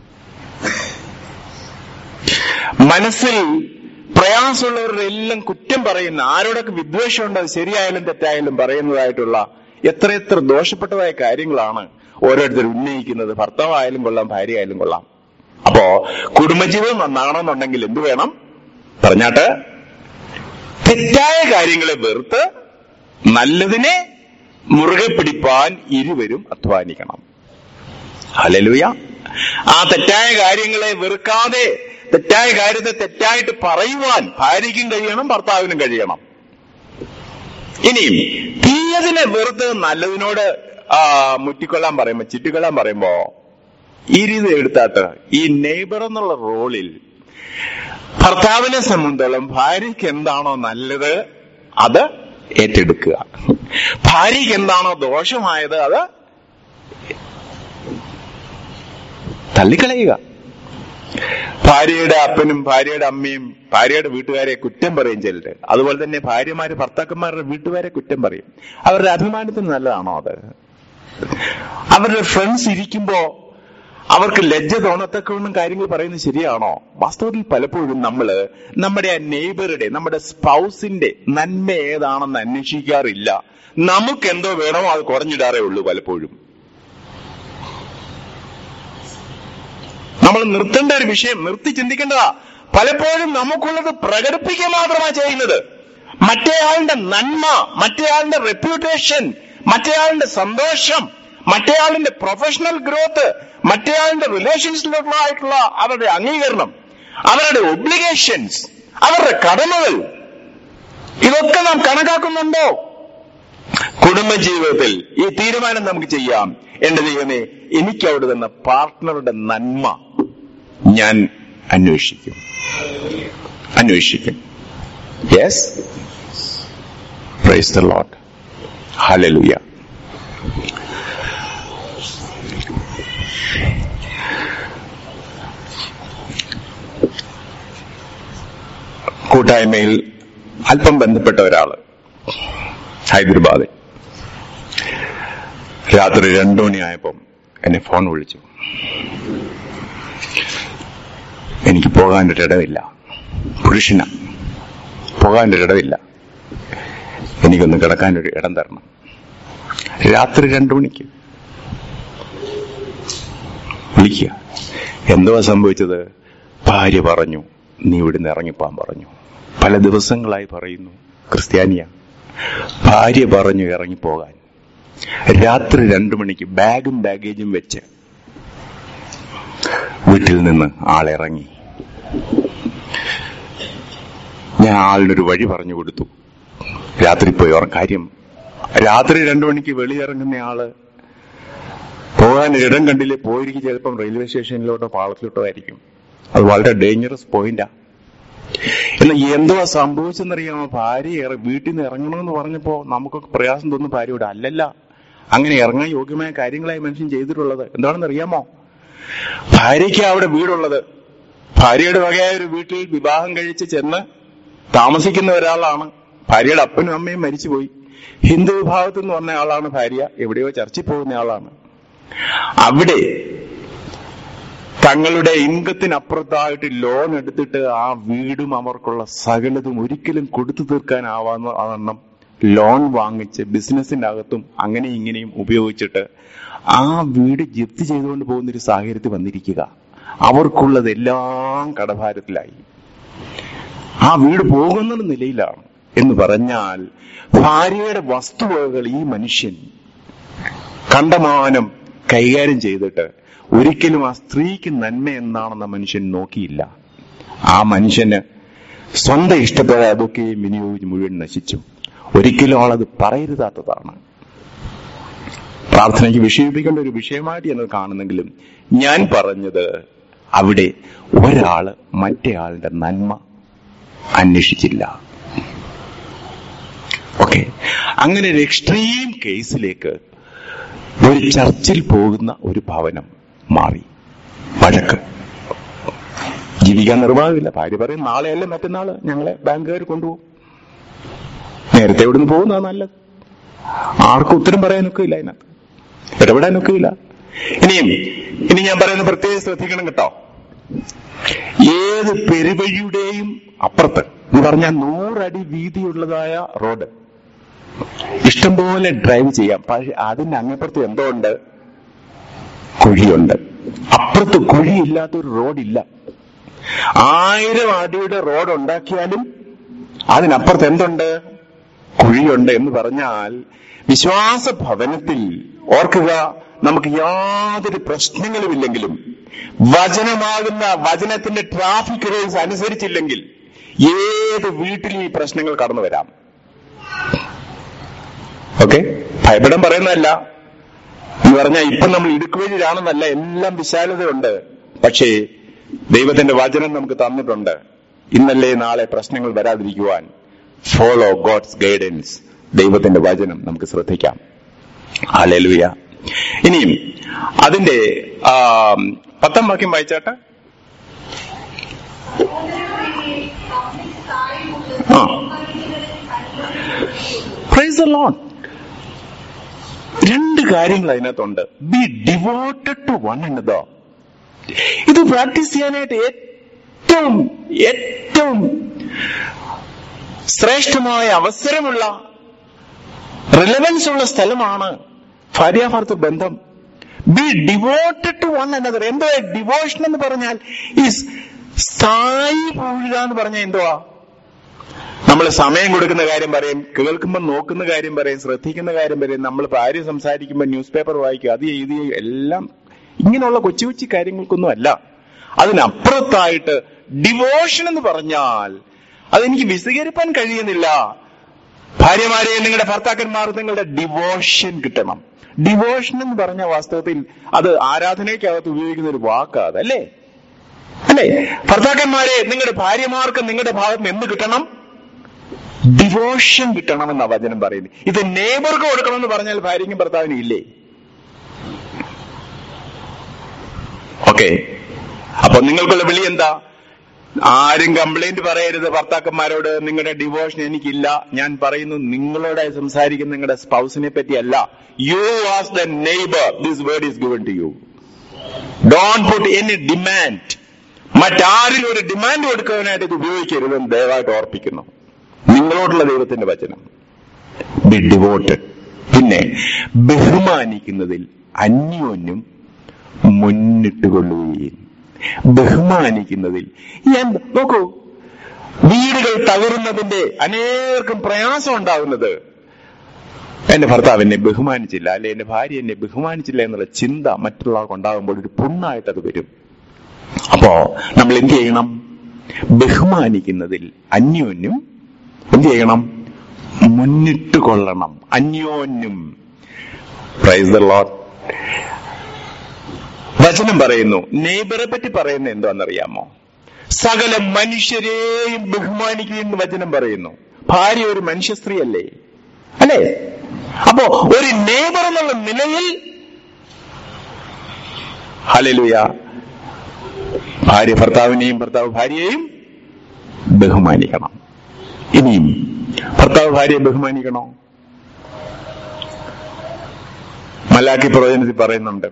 മനസ്സിൽ പ്രയാസമുള്ളവരുടെ എല്ലാം കുറ്റം പറയുന്ന ആരോടൊക്കെ വിദ്വേഷമുണ്ട് അത് ശരിയായാലും തെറ്റായാലും പറയുന്നതായിട്ടുള്ള എത്രയെത്ര ദോഷപ്പെട്ടതായ കാര്യങ്ങളാണ് ഓരോരുത്തർ ഉന്നയിക്കുന്നത് ഭർത്താവായാലും കൊള്ളാം ഭാര്യ ആയാലും കൊള്ളാം അപ്പോ കുടുംബജീവിതം നന്നാകണമെന്നുണ്ടെങ്കിൽ എന്ത് വേണം പറഞ്ഞാട്ട് തെറ്റായ കാര്യങ്ങളെ വെറുത്ത് നല്ലതിനെ മുറുകെ പിടിപ്പാൻ ഇരുവരും അധ്വാനിക്കണം ഹലലുയ ആ തെറ്റായ കാര്യങ്ങളെ വെറുക്കാതെ തെറ്റായ കാര്യത്തെ തെറ്റായിട്ട് പറയുവാൻ ഭാര്യയ്ക്കും കഴിയണം ഭർത്താവിനും കഴിയണം ഇനിയും തീയതിനെ വെറുത്ത് നല്ലതിനോട് ആ, മുറ്റിക്കൊള്ളാൻ പറയുമ്പോ ചുറ്റിക്കൊള്ളാൻ പറയുമ്പോ ഇരുത് എടുത്താട്ട് ഈ നെയ്ബർ എന്നുള്ള റോളിൽ ഭർത്താവിനെ സംബന്ധിച്ചോളം ഭാര്യയ്ക്ക് എന്താണോ നല്ലത് അത് ഏറ്റെടുക്കുക ഭാര്യയ്ക്ക് എന്താണോ ദോഷമായത് അത് തള്ളിക്കളയുക ഭാര്യയുടെ അപ്പനും ഭാര്യയുടെ അമ്മയും ഭാര്യയുടെ വീട്ടുകാരെ കുറ്റം പറയും ചിലര് അതുപോലെ തന്നെ ഭാര്യമാര് ഭർത്താക്കന്മാരുടെ വീട്ടുകാരെ കുറ്റം പറയും അവരുടെ അഭിമാനത്തിന് നല്ലതാണോ അത് അവരുടെ ഫ്രണ്ട്സ് ഇരിക്കുമ്പോ അവർക്ക് ലജ്ജ തോന്നത്തക്കൊന്നും കാര്യങ്ങൾ പറയുന്നത് ശരിയാണോ വാസ്തവത്തിൽ പലപ്പോഴും നമ്മള് നമ്മുടെ ആ നെയ്ബറുടെ നമ്മുടെ സ്പൗസിന്റെ നന്മ ഏതാണെന്ന് അന്വേഷിക്കാറില്ല നമുക്ക് എന്തോ വേണമോ അത് കുറഞ്ഞിടാറേ ഉള്ളൂ പലപ്പോഴും നമ്മൾ നിർത്തേണ്ട ഒരു വിഷയം നിർത്തി ചിന്തിക്കേണ്ടതാ പലപ്പോഴും നമുക്കുള്ളത് പ്രകടിപ്പിക്കുക മാത്രമാണ് ചെയ്യുന്നത് മറ്റേയാളുടെ നന്മ മറ്റേയാളുടെ റെപ്യൂട്ടേഷൻ മറ്റേയാളുടെ സന്തോഷം മറ്റേയാളിന്റെ പ്രൊഫഷണൽ ഗ്രോത്ത് മറ്റേയാളിന്റെ റിലേഷൻസിലായിട്ടുള്ള അവരുടെ അംഗീകരണം അവരുടെ ഒബ്ലിഗേഷൻസ് അവരുടെ കടമകൾ ഇതൊക്കെ നാം കണക്കാക്കുന്നുണ്ടോ കുടുംബജീവിതത്തിൽ ഈ തീരുമാനം നമുക്ക് ചെയ്യാം എന്റെ ദൈവമേ എനിക്ക് അവിടെ തന്ന പാർട്ട്ണറുടെ നന്മ ഞാൻ അന്വേഷിക്കും അന്വേഷിക്കും yes praise the Lord hallelujah കൂട്ടായ്മയിൽ അല്പം ബന്ധപ്പെട്ട ഒരാള് ഹൈദരാബാദിൽ രാത്രി രണ്ടു മണിയായപ്പം എന്നെ ഫോൺ വിളിച്ചു എനിക്ക് പോകാനൊരിടമില്ല പുരുഷന പോകാനൊരിടമില്ല എനിക്കൊന്ന് കിടക്കാനൊരു ഇടം തരണം രാത്രി രണ്ടു മണിക്ക് വിളിക്കുക എന്തുവാ സംഭവിച്ചത് ഭാര്യ പറഞ്ഞു നീ ഇവിടുന്ന് ഇറങ്ങിപ്പോൻ പറഞ്ഞു പല ദിവസങ്ങളായി പറയുന്നു ക്രിസ്ത്യാനിയ ഭാര്യ പറഞ്ഞു ഇറങ്ങിപ്പോകാൻ രാത്രി രണ്ടു മണിക്ക് ബാഗും ബാഗേജും വെച്ച് വീട്ടിൽ നിന്ന് ആളിറങ്ങി ഞാൻ ആളിനൊരു വഴി പറഞ്ഞു കൊടുത്തു രാത്രി പോയി ഉറ കാര്യം രാത്രി രണ്ടു മണിക്ക് വെളിയിറങ്ങുന്ന ആള് പോകാൻ ഇടം കണ്ടില്ലേ പോയിരിക്കും ചിലപ്പം റെയിൽവേ സ്റ്റേഷനിലോട്ടോ പാളത്തിലോട്ടോ ആയിരിക്കും അത് വളരെ ഡേഞ്ചറസ് പോയിന്റാ എന്നാൽ എന്തുവാ സംഭവിച്ചെന്നറിയാമോ ഭാര്യ ഇറ- വീട്ടിൽ നിന്ന് ഇറങ്ങണമെന്ന് പറഞ്ഞപ്പോ നമുക്കൊക്കെ പ്രയാസം തോന്നുന്നു ഭാര്യയോട് അല്ലല്ല അങ്ങനെ ഇറങ്ങാൻ യോഗ്യമായ കാര്യങ്ങളായി മനുഷ്യൻ ചെയ്തിട്ടുള്ളത് എന്താണെന്ന് അറിയാമോ ഭാര്യയ്ക്ക് അവിടെ വീടുള്ളത് ഭാര്യയുടെ വകയായ ഒരു വീട്ടിൽ വിവാഹം കഴിച്ച് ചെന്ന് താമസിക്കുന്ന ഒരാളാണ് ഭാര്യയുടെ അപ്പനും അമ്മയും മരിച്ചുപോയി ഹിന്ദു വിഭാഗത്തിൽ നിന്ന് വന്ന ആളാണ് ഭാര്യ എവിടെയോ ചർച്ചിൽ പോകുന്ന ആളാണ് അവിടെ തങ്ങളുടെ ഇൻകത്തിനപ്പുറത്തായിട്ട് ലോൺ എടുത്തിട്ട് ആ വീടും അവർക്കുള്ള സകലതും ഒരിക്കലും കൊടുത്തു തീർക്കാനാവാന്ന വണ്ണം ലോൺ വാങ്ങിച്ച് ബിസിനസിന്റെ അകത്തും അങ്ങനെ ഇങ്ങനെയും ഉപയോഗിച്ചിട്ട് ആ വീട് ജപ്തി ചെയ്തുകൊണ്ട് പോകുന്ന ഒരു സാഹചര്യത്തിൽ വന്നിരിക്കുക അവർക്കുള്ളതെല്ലാം കടഭാരത്തിലായി ആ വീട് പോകുന്ന നിലയിലാണ് എന്ന് പറഞ്ഞാൽ ഭാര്യയുടെ വസ്തുവകകൾ ഈ മനുഷ്യൻ കണ്ടമാനം കൈകാര്യം ചെയ്തിട്ട് ഒരിക്കലും ആ സ്ത്രീക്ക് നന്മ എന്താണെന്ന് മനുഷ്യൻ നോക്കിയില്ല ആ മനുഷ്യന് സ്വന്തം ഇഷ്ടത്തോടെ അതൊക്കെ വിനിയോഗിച്ച് മുഴുവൻ നശിച്ചു ഒരിക്കലും ആളത് പറയരുതാത്തതാണ് പ്രാർത്ഥനയ്ക്ക് വിഷയിപ്പിക്കേണ്ട ഒരു വിഷയമായിട്ട് ഞാൻ കാണുന്നെങ്കിലും ഞാൻ പറഞ്ഞത് അവിടെ ഒരാള് മറ്റേ ആളുടെ നന്മ അന്വേഷിച്ചില്ല ഓക്കെ അങ്ങനെ ഒരു എക്സ്ട്രീം കേസിലേക്ക് ഒരു ചർച്ചിൽ പോകുന്ന ഒരു ഭവനം മാറി വഴക്ക് ജീവിക്കാൻ നിർവാഹമില്ല ഭാര്യ പറയും നാളെയല്ല മറ്റന്നാള് ഞങ്ങളെ ബാങ്കുകാർ കൊണ്ടുപോകും നേരത്തെ ഇവിടുന്ന് പോകുന്നതാ നല്ലത് ആർക്കും ഉത്തരം പറയാനൊക്കെ ഇല്ല അതിനകത്ത് ഇടപെടാനൊക്കെ ഇല്ല ഇനിയും ഇനി ഞാൻ പറയുന്നത് പ്രത്യേകം ശ്രദ്ധിക്കണം കേട്ടോ ഏത് പെരുവഴിയുടെയും അപ്പുറത്ത് എന്ന് പറഞ്ഞാൽ നൂറടി വീതിയുള്ളതായ റോഡ് ഇഷ്ടംപോലെ ഡ്രൈവ് ചെയ്യാം പക്ഷെ അതിന്റെ അങ്ങപ്പുറത്ത് എന്തോ ഉണ്ട് കുഴിയുണ്ട് അപ്പുറത്ത് കുഴിയില്ലാത്തൊരു റോഡില്ല ആയിരം അടിയുടെ റോഡ് ഉണ്ടാക്കിയാലും അതിനപ്പുറത്ത് എന്തുണ്ട് കുഴിയുണ്ട് എന്ന് പറഞ്ഞാൽ വിശ്വാസ ഭവനത്തിൽ ഓർക്കുക നമുക്ക് യാതൊരു പ്രശ്നങ്ങളുമില്ലെങ്കിലും വചനമാകുന്ന വചനത്തിന്റെ ട്രാഫിക് റൂൾസ് അനുസരിച്ചില്ലെങ്കിൽ ഏത് വീട്ടിലും ഈ പ്രശ്നങ്ങൾ കടന്നു വരാം ഓക്കെ ഭയപ്പെടാൻ പറയുന്നതല്ല എന്ന് പറഞ്ഞാൽ ഇപ്പം നമ്മൾ ഇടുക്കുവഴിയിലാണെന്നല്ല എല്ലാം വിശാലതയുണ്ട് പക്ഷേ ദൈവത്തിന്റെ വചനം നമുക്ക് തന്നിട്ടുണ്ട് ഇന്നല്ലേ നാളെ പ്രശ്നങ്ങൾ വരാതിരിക്കുവാൻ ഫോളോ ഗോഡ്സ് ഗൈഡൻസ് ദൈവത്തിന്റെ വചനം നമുക്ക് ശ്രദ്ധിക്കാം അലലുയ ഇനിയും അതിന്റെ ആ, പത്താം വാക്യം വായിച്ചാട്ടെ ആ പ്രൈസ് ദ ലോൺ രണ്ട് കാര്യങ്ങൾ അതിനകത്തുണ്ട് ബി ഡിവോട്ടഡ് ടു വൺ എന്നതോ ഇത് പ്രാക്ടീസ് ചെയ്യാനായിട്ട് ഏറ്റവും ഏറ്റവും ശ്രേഷ്ഠമായ അവസരമുള്ള റിലവൻസ് ഉള്ള സ്ഥലമാണ് ഭാര്യാഭർത്തൃ ബന്ധം ബി ഡിവോട്ടഡ് ടു വൺ എന്നതർ എന്തോ ഡിവോഷൻ എന്ന് പറഞ്ഞാൽ ഈ സ്ഥായി പൂഴുക എന്ന് പറഞ്ഞാൽ എന്തുവാ നമ്മൾ സമയം കൊടുക്കുന്ന കാര്യം പറയും കേൾക്കുമ്പോൾ നോക്കുന്ന കാര്യം പറയും ശ്രദ്ധിക്കുന്ന കാര്യം പറയും നമ്മൾ ഭാര്യ സംസാരിക്കുമ്പോൾ ന്യൂസ് പേപ്പർ വായിക്കും അത് ഇത് എല്ലാം ഇങ്ങനെയുള്ള കൊച്ചു കൊച്ചു കാര്യങ്ങൾക്കൊന്നും അല്ല അതിനപ്പുറത്തായിട്ട് ഡിവോഷൻ എന്ന് പറഞ്ഞാൽ അതെനിക്ക് വിശദീകരിക്കാൻ കഴിയുന്നില്ല ഭാര്യമാരെ നിങ്ങളുടെ ഭർത്താക്കന്മാർ നിങ്ങളുടെ ഡിവോഷൻ കിട്ടണം ഡിവോഷൻ എന്ന് പറഞ്ഞ വാസ്തവത്തിൽ അത് ആരാധനയ്ക്കകത്ത് ഉപയോഗിക്കുന്ന ഒരു വാക്കാ അതല്ലേ അല്ലേ ഭർത്താക്കന്മാരെ നിങ്ങളുടെ ഭാര്യമാർക്ക് നിങ്ങളുടെ ഭാഗത്ത് നിന്ന് എന്ത് കിട്ടണം ഡിവോഷൻ കിട്ടണമെന്ന വചനം പറയുന്നത് ഇത് നെയ്ബർക്ക് കൊടുക്കണമെന്ന് പറഞ്ഞാൽ ഭാര്യയ്ക്കും ഭർത്താവിനും ഇല്ലേ ഓക്കെ അപ്പൊ നിങ്ങൾക്കുള്ള വിളി എന്താ ആരും കംപ്ലൈന്റ് പറയരുത് ഭർത്താക്കന്മാരോട് നിങ്ങളുടെ ഡിവോഷൻ എനിക്കില്ല ഞാൻ പറയുന്നു നിങ്ങളോട് സംസാരിക്കുന്ന നിങ്ങളുടെ സ്പൗസിനെ പറ്റിയല്ല you as the neighbour this word is given to you don't put any demand മറ്റാരിലും ഒരു ഡിമാൻഡ് കൊടുക്കാനായിട്ട് ഇത് ഉപയോഗിക്കരുതെന്ന് ദയവായിട്ട് ഓർപ്പിക്കുന്നു നിങ്ങളോടുള്ള ദൈവത്തിന്റെ വചനം ബി ഡിവോട്ടഡ് പിന്നെ ബഹുമാനിക്കുന്നതിൽ അന്യോന്യം മുന്നിട്ടുകൊള്ളുകയും ബഹുമാനിക്കുന്നതിൽ ഞാൻ നോക്കൂ വീടുകൾ തകരുന്നതിന്റെ അനേകം പ്രയാസം ഉണ്ടാകുന്നത് എന്റെ ഭർത്താവ് എന്നെ ബഹുമാനിച്ചില്ല അല്ലെ എന്റെ ഭാര്യ എന്നെ ബഹുമാനിച്ചില്ല എന്നുള്ള ചിന്ത മറ്റുള്ളവർക്ക് ഉണ്ടാകുമ്പോൾ ഒരു പുണ്ണായിട്ട് അത് വരും അപ്പോ നമ്മൾ എന്ത് ചെയ്യണം ബഹുമാനിക്കുന്നതിൽ അന്യോന്യം എന്ത് ചെയ്യണം മുന്നിട്ട് കൊള്ളണം അന്യോന്യം പ്രൈസ് ദ ലോട്ട് വചനം പറയുന്നു നെയ്ബറെ പറ്റി പറയുന്ന എന്താണെന്നറിയാമോ സകല മനുഷ്യരെയും ബഹുമാനിക്കുകയെന്ന് വചനം പറയുന്നു ഭാര്യ ഒരു മനുഷ്യ സ്ത്രീ അല്ലേ അല്ലേ അപ്പോ ഒരു നെയ്ബർ എന്നുള്ള നിലയിൽ ഹലലുയ ഭാര്യ ഭർത്താവിനെയും ഭർത്താവ് ഭാര്യയെയും ബഹുമാനിക്കണം ഇനിയും ഭർത്താവ് ഭാര്യയെ ബഹുമാനിക്കണോ മലാക്കി പ്രവചനത്തിൽ പറയുന്നുണ്ട്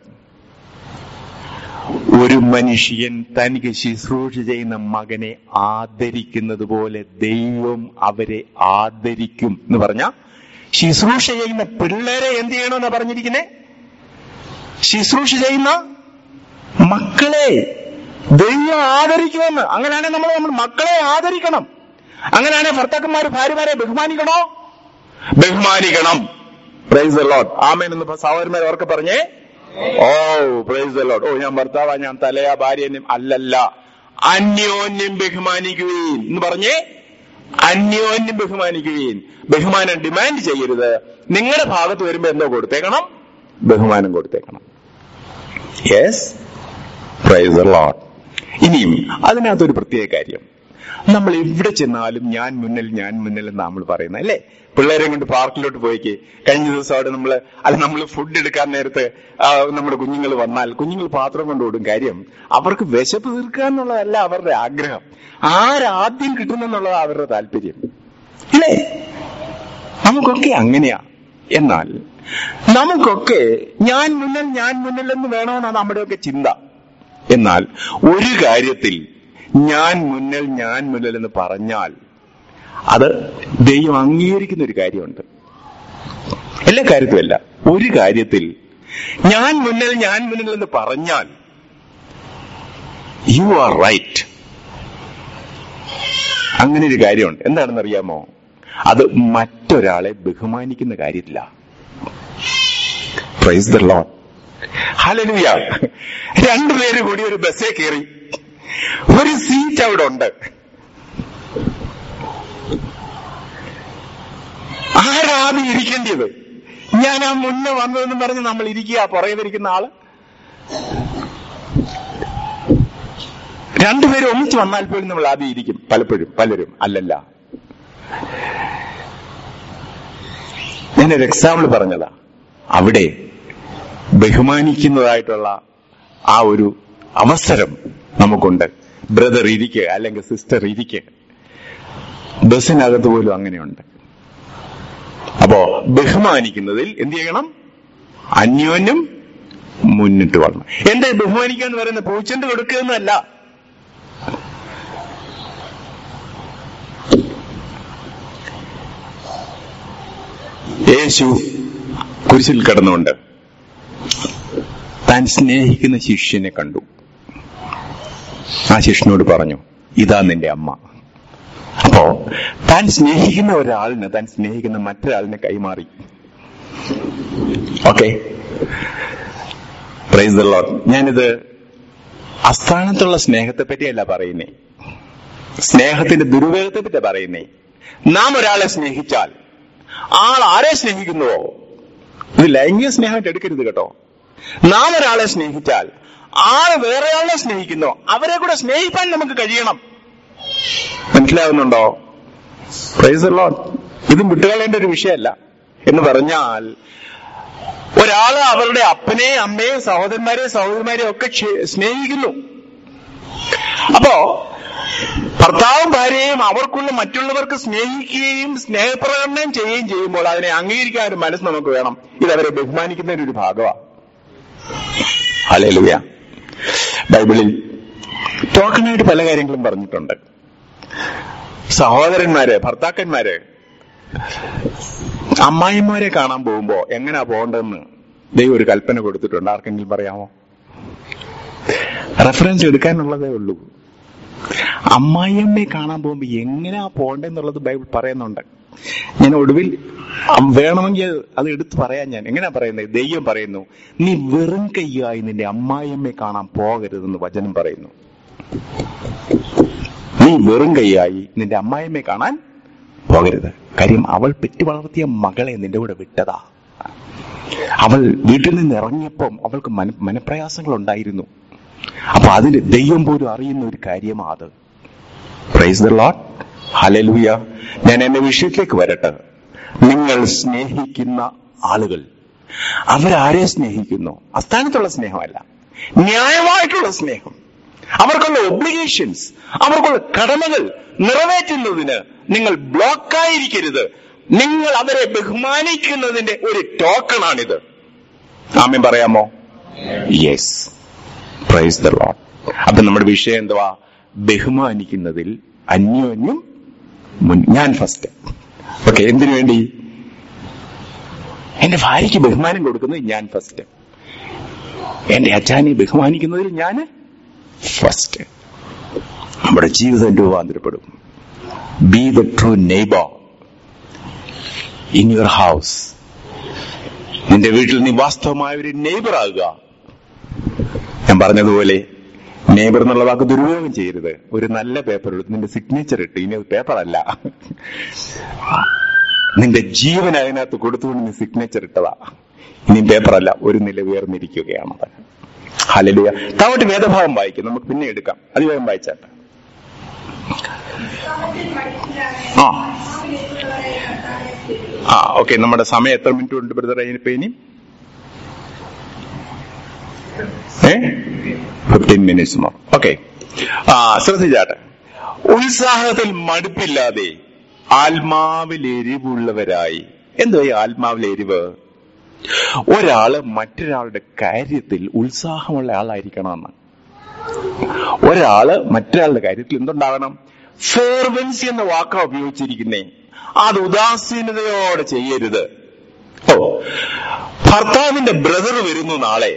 ഒരു മനുഷ്യൻ തനിക്ക് ശുശ്രൂഷ ചെയ്യുന്ന മകനെ ആദരിക്കുന്നത് പോലെ ദൈവം അവരെ ആദരിക്കും എന്ന് പറഞ്ഞ ശുശ്രൂഷ ചെയ്യുന്ന പിള്ളേരെ എന്ത് ചെയ്യണമെന്നാ പറഞ്ഞിരിക്കുന്നേ ശുശ്രൂഷ ചെയ്യുന്ന മക്കളെ ദൈവം ആദരിക്കുമെന്ന് അങ്ങനെയാണെങ്കിൽ നമ്മൾ നമ്മൾ മക്കളെ ആദരിക്കണം അങ്ങനെയാണെങ്കിൽ ഭർത്താക്കന്മാർ ഭാര്യമാരെ ബഹുമാനിക്കണോ ബഹുമാനിക്കണം പ്രൈസ് ദ ലോഡ് ആമേൻ എന്ന് സഹോദരന്മാർ അവർക്ക് പറഞ്ഞേ oh praise the Lord oh ഞാൻ ഭർത്താവാ ഞാൻ തലയാ ഭാര്യ അല്ലല്ല അന്യോന്യം ബഹുമാനിക്കുകയും എന്ന് പറഞ്ഞേ അന്യോന്യം ബഹുമാനിക്കുകയും ബഹുമാനം ഡിമാൻഡ് ചെയ്യരുത് നിങ്ങളുടെ ഭാഗത്ത് വരുമ്പോ എന്തോ കൊടുത്തേക്കണം ബഹുമാനം കൊടുത്തേക്കണം യെസ് പ്രൈസ് ദ ലോഡ് ഇനിയും അതിനകത്തൊരു പ്രത്യേക കാര്യം നമ്മൾ എവിടെ ചെന്നാലും ഞാൻ മുന്നിൽ ഞാൻ മുന്നിൽ എന്ന് നമ്മൾ പറയുന്നത് അല്ലേ പിള്ളേരെ കൊണ്ട് പാർക്കിലോട്ട് പോയിക്ക് കഴിഞ്ഞ ദിവസം അവിടെ നമ്മൾ അത് നമ്മൾ ഫുഡ് എടുക്കാൻ നേരത്ത് ആ, നമ്മുടെ കുഞ്ഞുങ്ങൾ വന്നാൽ കുഞ്ഞുങ്ങൾ പാത്രം കൊണ്ട് ഓടും കാര്യം അവർക്ക് വിശപ്പ് തീർക്കുക എന്നുള്ളതല്ല അവരുടെ ആഗ്രഹം ആരാദ്യം കിട്ടുന്നെന്നുള്ളത് അവരുടെ താല്പര്യം ഇല്ലേ നമുക്കൊക്കെ അങ്ങനെയാ എന്നാൽ നമുക്കൊക്കെ ഞാൻ മുന്നിൽ ഞാൻ മുന്നിൽ എന്ന് വേണമെന്നാണ് നമ്മുടെയൊക്കെ ചിന്ത എന്നാൽ ഒരു കാര്യത്തിൽ ഞാൻ മുന്നിൽ ഞാൻ മുന്നിൽ എന്ന് പറഞ്ഞാൽ അത് ദൈവം അംഗീകരിക്കുന്ന ഒരു കാര്യമുണ്ട് എല്ലാ കാര്യത്തിലല്ല ഒരു കാര്യത്തിൽ ഞാൻ മുന്നിൽ ഞാൻ മുന്നിൽ എന്ന് പറഞ്ഞാൽ യു ആർ റൈറ്റ് അങ്ങനെ ഒരു കാര്യമുണ്ട് എന്താണെന്ന് അറിയാമോ അത് മറ്റൊരാളെ ബഹുമാനിക്കുന്ന കാര്യത്തില്ല പ്രൈസ് ദ ലോഡ് ഹലലുയ രണ്ടുപേര് കൂടി ഒരു ബസ്സിൽ കയറി ഒരു സീറ്റ് അവിടെ ഉണ്ട് ആരാദ്യം ഇരിക്കേണ്ടത് ഞാൻ ആ മുന്നേ വന്നതെന്ന് പറഞ്ഞ് നമ്മൾ ഇരിക്കുക പുറകിലിരിക്കുന്ന ആള് രണ്ടുപേരും ഒന്നിച്ച് വന്നാൽ പോലും നമ്മൾ ആദ്യം ഇരിക്കും പലപ്പോഴും പലരും അല്ലല്ല ഞാനൊരു എക്സാമ്പിൾ പറഞ്ഞതാ അവിടെ ബഹുമാനിക്കുന്നതായിട്ടുള്ള ആ ഒരു അവസരം നമുക്കുണ്ട് ബ്രദർ ഇരിക്കുക അല്ലെങ്കിൽ സിസ്റ്റർ ഇരിക്കുക ബസ്സിനകത്ത് പോലും അങ്ങനെയുണ്ട് അപ്പോ ബഹുമാനിക്കുന്നതിൽ എന്ത് ചെയ്യണം അന്യോന്യം മുന്നിട്ട് വരണം എന്താ ഈ ബഹുമാനിക്കുക എന്ന് പറയുന്നത് പൂച്ചണ്ട് കൊടുക്കുക എന്നല്ല യേശു കുരിശിൽ കിടന്നുകൊണ്ട് താൻ സ്നേഹിക്കുന്ന ശിഷ്യനെ കണ്ടു ആ ശിഷ്യനോട് പറഞ്ഞു ഇതാ നിന്റെ അമ്മ അപ്പോ താൻ സ്നേഹിക്കുന്ന ഒരാളിന് താൻ സ്നേഹിക്കുന്ന മറ്റൊരാളിനെ കൈമാറി ഓക്കെ പ്രൈസ് ദ ലോഡ് ഞാനിത് അസ്ഥാനത്തുള്ള സ്നേഹത്തെ പറ്റിയല്ല പറയുന്നേ സ്നേഹത്തിന്റെ ദുരുപയോഗത്തെ പറ്റി പറയുന്നേ നാം ഒരാളെ സ്നേഹിച്ചാൽ ആൾ ആരെ സ്നേഹിക്കുന്നുവോ ഇത് ലൈംഗിക സ്നേഹമായിട്ട് എടുക്കരുത് കേട്ടോ നാം ഒരാളെ സ്നേഹിച്ചാൽ ആൾ വേറെ ആളെ സ്നേഹിക്കുന്നോ അവരെ കൂടെ സ്നേഹിക്കാൻ നമുക്ക് കഴിയണം മനസ്സിലാവുന്നുണ്ടോ പ്രൈസ് ലോഡ് ഇതും വിട്ടുകളയേണ്ട ഒരു വിഷയമല്ല എന്ന് പറഞ്ഞാൽ ഒരാള് അവരുടെ അപ്പനെയും അമ്മയും സഹോദരന്മാരെയും സഹോദരന്മാരെയും ഒക്കെ ക്ഷേ- സ്നേഹിക്കുന്നു അപ്പോ ഭർത്താവും ഭാര്യയും അവർക്കുള്ള മറ്റുള്ളവർക്ക് സ്നേഹിക്കുകയും സ്നേഹപ്രകടനം ചെയ്യുകയും ചെയ്യുമ്പോൾ അതിനെ അംഗീകരിക്കാൻ ഒരു മനസ്സ് നമുക്ക് വേണം ഇത് അവരെ ബഹുമാനിക്കുന്നതിന്റെ ഒരു ഭാഗമാണ് ഹലേലുയ ബൈബിളിൽ ടോക്കണായിട്ട് പല കാര്യങ്ങളും പറഞ്ഞിട്ടുണ്ട് സഹോദരന്മാര് ഭർത്താക്കന്മാര് അമ്മായിമാരെ കാണാൻ പോകുമ്പോ എങ്ങനെയാ പോകേണ്ടതെന്ന് ദൈവം ഒരു കൽപ്പന കൊടുത്തിട്ടുണ്ട് ആർക്കെങ്കിലും പറയാമോ റെഫറൻസ് എടുക്കാനുള്ളതേ ഉള്ളൂ അമ്മായിയമ്മയെ കാണാൻ പോകുമ്പോ എങ്ങനെയാ പോകണ്ടെന്നുള്ളത് ബൈബിൾ പറയുന്നുണ്ട് ഞാൻ ഒടുവിൽ അം- വേണമെങ്കിൽ അത് എടുത്തു പറയാൻ ഞാൻ എങ്ങനെയാ പറയുന്നത് ദൈവം പറയുന്നു നീ വെറും കയ്യായി നിന്റെ അമ്മായിയമ്മയെ കാണാൻ പോകരുതെന്ന് വചനം പറയുന്നു നീ വെറും കൈയായി നിന്റെ അമ്മായിമ്മയെ കാണാൻ പോകരുത് കാര്യം അവൾ പെറ്റു വളർത്തിയ മകളെ നിന്റെ കൂടെ വിട്ടതാ അവൾ വീട്ടിൽ നിന്ന് ഇറങ്ങിയപ്പം അവൾക്ക് മന മനപ്രയാസങ്ങൾ ഉണ്ടായിരുന്നു അപ്പൊ അതിന് ദൈവം പോലും അറിയുന്ന ഒരു കാര്യമാ അത് പ്രൈസ് ദ ലോട്ട് ഹലലൂയ ഞാൻ എന്റെ വിഷയത്തിലേക്ക് വരട്ടെ നിങ്ങൾ സ്നേഹിക്കുന്ന ആളുകൾ അവരാരെ സ്നേഹിക്കുന്നു അസ്ഥാനത്തുള്ള സ്നേഹമല്ല ന്യായമായിട്ടുള്ള സ്നേഹം അവർക്കുള്ള ഒബ്ലിഗേഷൻസ് അവർക്കുള്ള കടമകൾ നിറവേറ്റുന്നതിന് നിങ്ങൾ ബ്ലോക്കായിരിക്കരുത് നിങ്ങൾ അവരെ ബഹുമാനിക്കുന്നതിന്റെ ഒരു ടോക്കണാണിത് ആമൻ പറയാമോ യെസ് പ്രൈസ് ദ ലോഡ് അപ്പൊ നമ്മുടെ വിഷയം എന്തുവാ ബഹുമാനിക്കുന്നതിൽ അന്യോന്യം മുൻ- ഞാൻ ഫസ്റ്റ് ഓക്കെ എന്തിനു വേണ്ടി എന്റെ ഭാര്യയ്ക്ക് ബഹുമാനം കൊടുക്കുന്നത് ഞാൻ ഫസ്റ്റ് എന്റെ അച്ഛനെ ബഹുമാനിക്കുന്നതിൽ ഞാൻ ഫസ്റ്റ് നമ്മുടെ ജീവിതം രൂപാന്തരപ്പെടും be the true neighbour in your house നിന്റെ വീട്ടിൽ നീ വാസ്തവമായ ഒരു നെയ്ബർ ആകുക ഞാൻ പറഞ്ഞതുപോലെ നെയ്ബർ എന്നുള്ള വാക്ക് ദുരുപയോഗം ചെയ്യരുത് ഒരു നല്ല പേപ്പർ എടുത്ത് നിന്റെ സിഗ്നേച്ചർ ഇട്ട് ഇനി അത് പേപ്പർ അല്ല നിന്റെ ജീവൻ അതിനകത്ത് കൊടുത്തുകൊണ്ട് നീ സിഗ്നേച്ചർ ഇട്ടതാ ഇനി പേപ്പർ അല്ല ഒരു നില ഉയർന്നിരിക്കുകയാണത് ഹലലിയ താവട്ട് വേദഭാഗം വായിക്കും നമുക്ക് പിന്നെ എടുക്കാം അതിവേഗം വായിച്ചാട്ടെ ആ ആ ഓക്കെ നമ്മുടെ സമയം എത്ര മിനിറ്റ് ഉണ്ട് ബ്രദർ അതിനിപ്പോ ഇനി ഏ ഫിഫ്റ്റീൻ മിനിറ്റ്സ് മോർ ഓക്കെ ആ ശ്രദ്ധിച്ചാട്ടെ ഉത്സാഹത്തിൽ മടുപ്പില്ലാതെ ആത്മാവിൽ എരിവുള്ളവരായി എന്തോ ഈ ആത്മാവിൽ എരിവ് ഒരാള് മറ്റൊരാളുടെ കാര്യത്തിൽ ഉത്സാഹമുള്ള ആളായിരിക്കണമെന്ന് ഒരാള് മറ്റൊരാളുടെ കാര്യത്തിൽ എന്തുണ്ടാകണം ഫേർവൻസി എന്ന വാക്ക ഉപയോഗിച്ചിരിക്കുന്നേ അത് ഉദാസീനതയോടെ ചെയ്യരുത് ഓ ഭർത്താവിന്റെ ബ്രദർ വരുന്നു നാളെ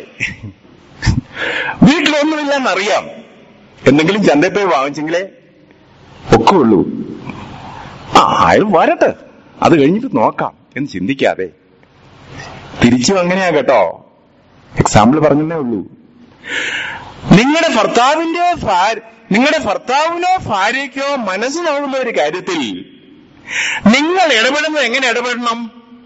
വീട്ടിലൊന്നുമില്ലെന്നറിയാം എന്തെങ്കിലും ചന്തയിൽ പോയി വാങ്ങിച്ചെങ്കിലേ ഒക്കെ ഉള്ളൂ ആ അയാൾ വരട്ടെ അത് കഴിഞ്ഞിട്ട് നോക്കാം എന്ന് ചിന്തിക്കാതെ തിരിച്ചും അങ്ങനെയാ കേട്ടോ എക്സാമ്പിൾ പറഞ്ഞതേ ഉള്ളൂ നിങ്ങളുടെ ഭർത്താവിന്റെ ഭാര്യ- നിങ്ങളുടെ ഭർത്താവിനോ ഭാര്യയ്ക്കോ മനസ്സിലാവുന്ന ഒരു കാര്യത്തിൽ നിങ്ങൾ ഇടപെടുന്നത് എങ്ങനെ ഇടപെടണം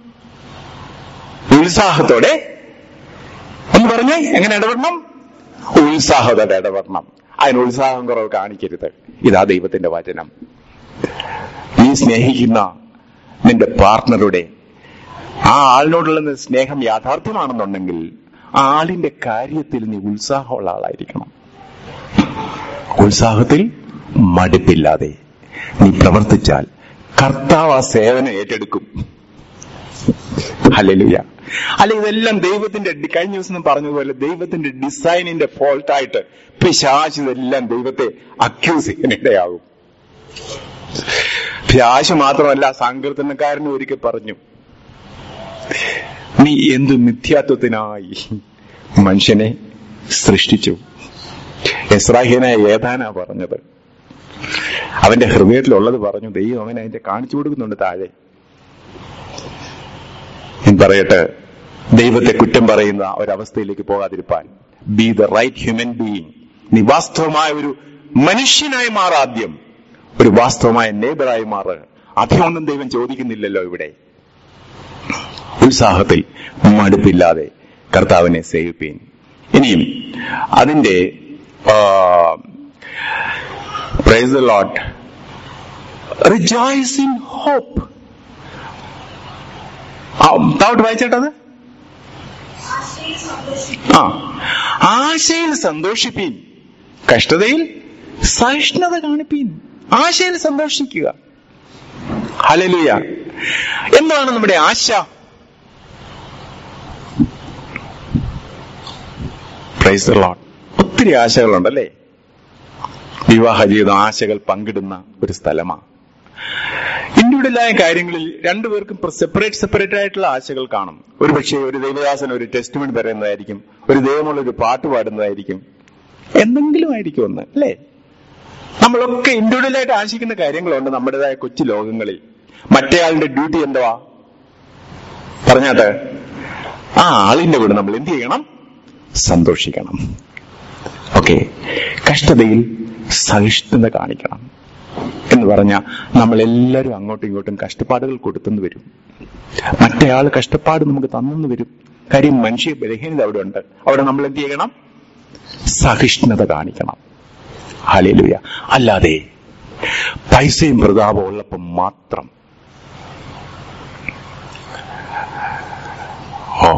ഉത്സാഹത്തോടെ ഒന്ന് പറഞ്ഞേ എങ്ങനെ ഇടപെടണം ഉത്സാഹത്തോടെ ഇടപെടണം അതിന് ഉത്സാഹം കുറവ് കാണിക്കരുത് ഇതാ ദൈവത്തിന്റെ വചനം നീ സ്നേഹിക്കുന്ന നിന്റെ പാർട്ട്ണറുടെ ആ ആളിനോടുള്ള സ്നേഹം യാഥാർത്ഥ്യമാണെന്നുണ്ടെങ്കിൽ ആ ആളിന്റെ കാര്യത്തിൽ നീ ഉത്സാഹമുള്ള ആളായിരിക്കണം ഉത്സാഹത്തിൽ മടുപ്പില്ലാതെ നീ പ്രവർത്തിച്ചാൽ കർത്താവ് ആ സേവനം ഏറ്റെടുക്കും ഹല്ലേലൂയ അല്ല ഇതെല്ലാം ദൈവത്തിന്റെ ഡി- കഴിഞ്ഞ ദിവസം പറഞ്ഞതുപോലെ ദൈവത്തിന്റെ ഡിസൈനിന്റെ ഫോൾട്ടായിട്ട് പിശാച് ഇതെല്ലാം ദൈവത്തെ അക്യൂസ് ചെയ്യാനിടയാകും പിശാച് മാത്രമല്ല സങ്കീർത്തനക്കാരനും ഒരിക്കൽ പറഞ്ഞു നീ എന്തു മിഥ്യാത്വത്തിനായി മനുഷ്യനെ സൃഷ്ടിച്ചു എസ്രാഹീനായ ഏതാനാ പറഞ്ഞത് അവന്റെ ഹൃദയത്തിലുള്ളത് പറഞ്ഞു ദൈവം അവൻ അതിന്റെ കാണിച്ചു കൊടുക്കുന്നുണ്ട് താഴെ ഞാൻ പറയട്ടെ ദൈവത്തെ കുറ്റം പറയുന്ന ഒരവസ്ഥയിലേക്ക് പോകാതിരിപ്പാൻ be the right human being നീ വാസ്തവമായ ഒരു മനുഷ്യനായി മാറാദ്യം ഒരു വാസ്തവമായ നേബറായി മാറ് അധികമൊന്നും ദൈവം ചോദിക്കുന്നില്ലല്ലോ ഇവിടെ ഉത്സാഹത്തിൽ മടുപ്പില്ലാതെ കർത്താവിനെ സേവിപ്പീൻ ഇനിയും അതിന്റെ praise the Lord rejoice in hope താവട്ട് വായിച്ചേട്ടത് ആശയം സന്തോഷിക്കും ആ ആശയിൽ സന്തോഷിപ്പീൻ കഷ്ടതയിൽ സഹിഷ്ണുത കാണിപ്പീൻ ആശയിൽ സന്തോഷിക്കുക ഹലലുയ എന്താണ് നമ്മുടെ ആശ പ്രൈസ് ലോട്ട് ഒത്തിരി ആശകളുണ്ടല്ലേ വിവാഹ ജീവിതം ആശകൾ പങ്കിടുന്ന ഒരു സ്ഥലമാണ് ഇൻഡിവിജ്വലായ കാര്യങ്ങളിൽ രണ്ടുപേർക്കും സെപ്പറേറ്റ് സെപ്പറേറ്റ് ആയിട്ടുള്ള ആശകൾ കാണും ഒരു പക്ഷേ ഒരു ദൈവദാസൻ ഒരു ടെസ്റ്റ്മെന്റ് പറയുന്നതായിരിക്കും ഒരു ദൈവമുള്ള ഒരു പാട്ട് പാടുന്നതായിരിക്കും എന്തെങ്കിലും ആയിരിക്കും ഒന്ന് അല്ലേ നമ്മളൊക്കെ ഇൻഡിവിജ്വലായിട്ട് ആശിക്കുന്ന കാര്യങ്ങളുണ്ട് നമ്മുടേതായ കൊച്ചു ലോകങ്ങളിൽ മറ്റേയാളുടെ ഡ്യൂട്ടി എന്തുവാ പറഞ്ഞാട്ടെ ആ ആളിന്റെ കൂടെ നമ്മൾ എന്ത് ചെയ്യണം സന്തോഷിക്കണം ഓക്കെ കഷ്ടതയിൽ സഹിഷ്ണുത കാണിക്കണം എന്ന് പറഞ്ഞ നമ്മൾ എല്ലാവരും അങ്ങോട്ടും ഇങ്ങോട്ടും കഷ്ടപ്പാടുകൾ കൊടുത്തെന്ന് വരും മറ്റേയാൾ കഷ്ടപ്പാട് നമുക്ക് തന്നെന്ന് വരും കാര്യം മനുഷ്യ ബലഹീനത അവിടെ ഉണ്ട് അവിടെ നമ്മൾ എന്ത് ചെയ്യണം സഹിഷ്ണുത കാണിക്കണം ഹലേലുയ അല്ലാതെ പൈസയും പ്രതാപവും ഉള്ളപ്പം മാത്രം ഓ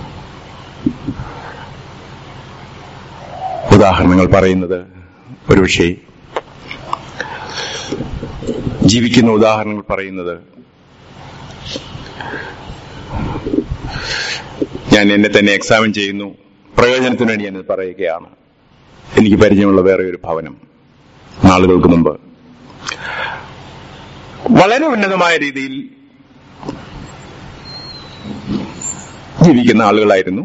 ഉദാഹരണങ്ങൾ പറയുന്നത് ഒരുപക്ഷേ ജീവിക്കുന്ന ഉദാഹരണങ്ങൾ പറയുന്നത് ഞാൻ എന്നെ തന്നെ എക്സാമിൻ ചെയ്യുന്നു പ്രയോജനത്തിന് വേണ്ടി ഞാനത് പറയുകയാണ് എനിക്ക് പരിചയമുള്ള വേറെ ഒരു ഭവനം നാളുകൾക്ക് മുമ്പ് വളരെ ഉന്നതമായ രീതിയിൽ ജീവിക്കുന്ന ആളുകളായിരുന്നു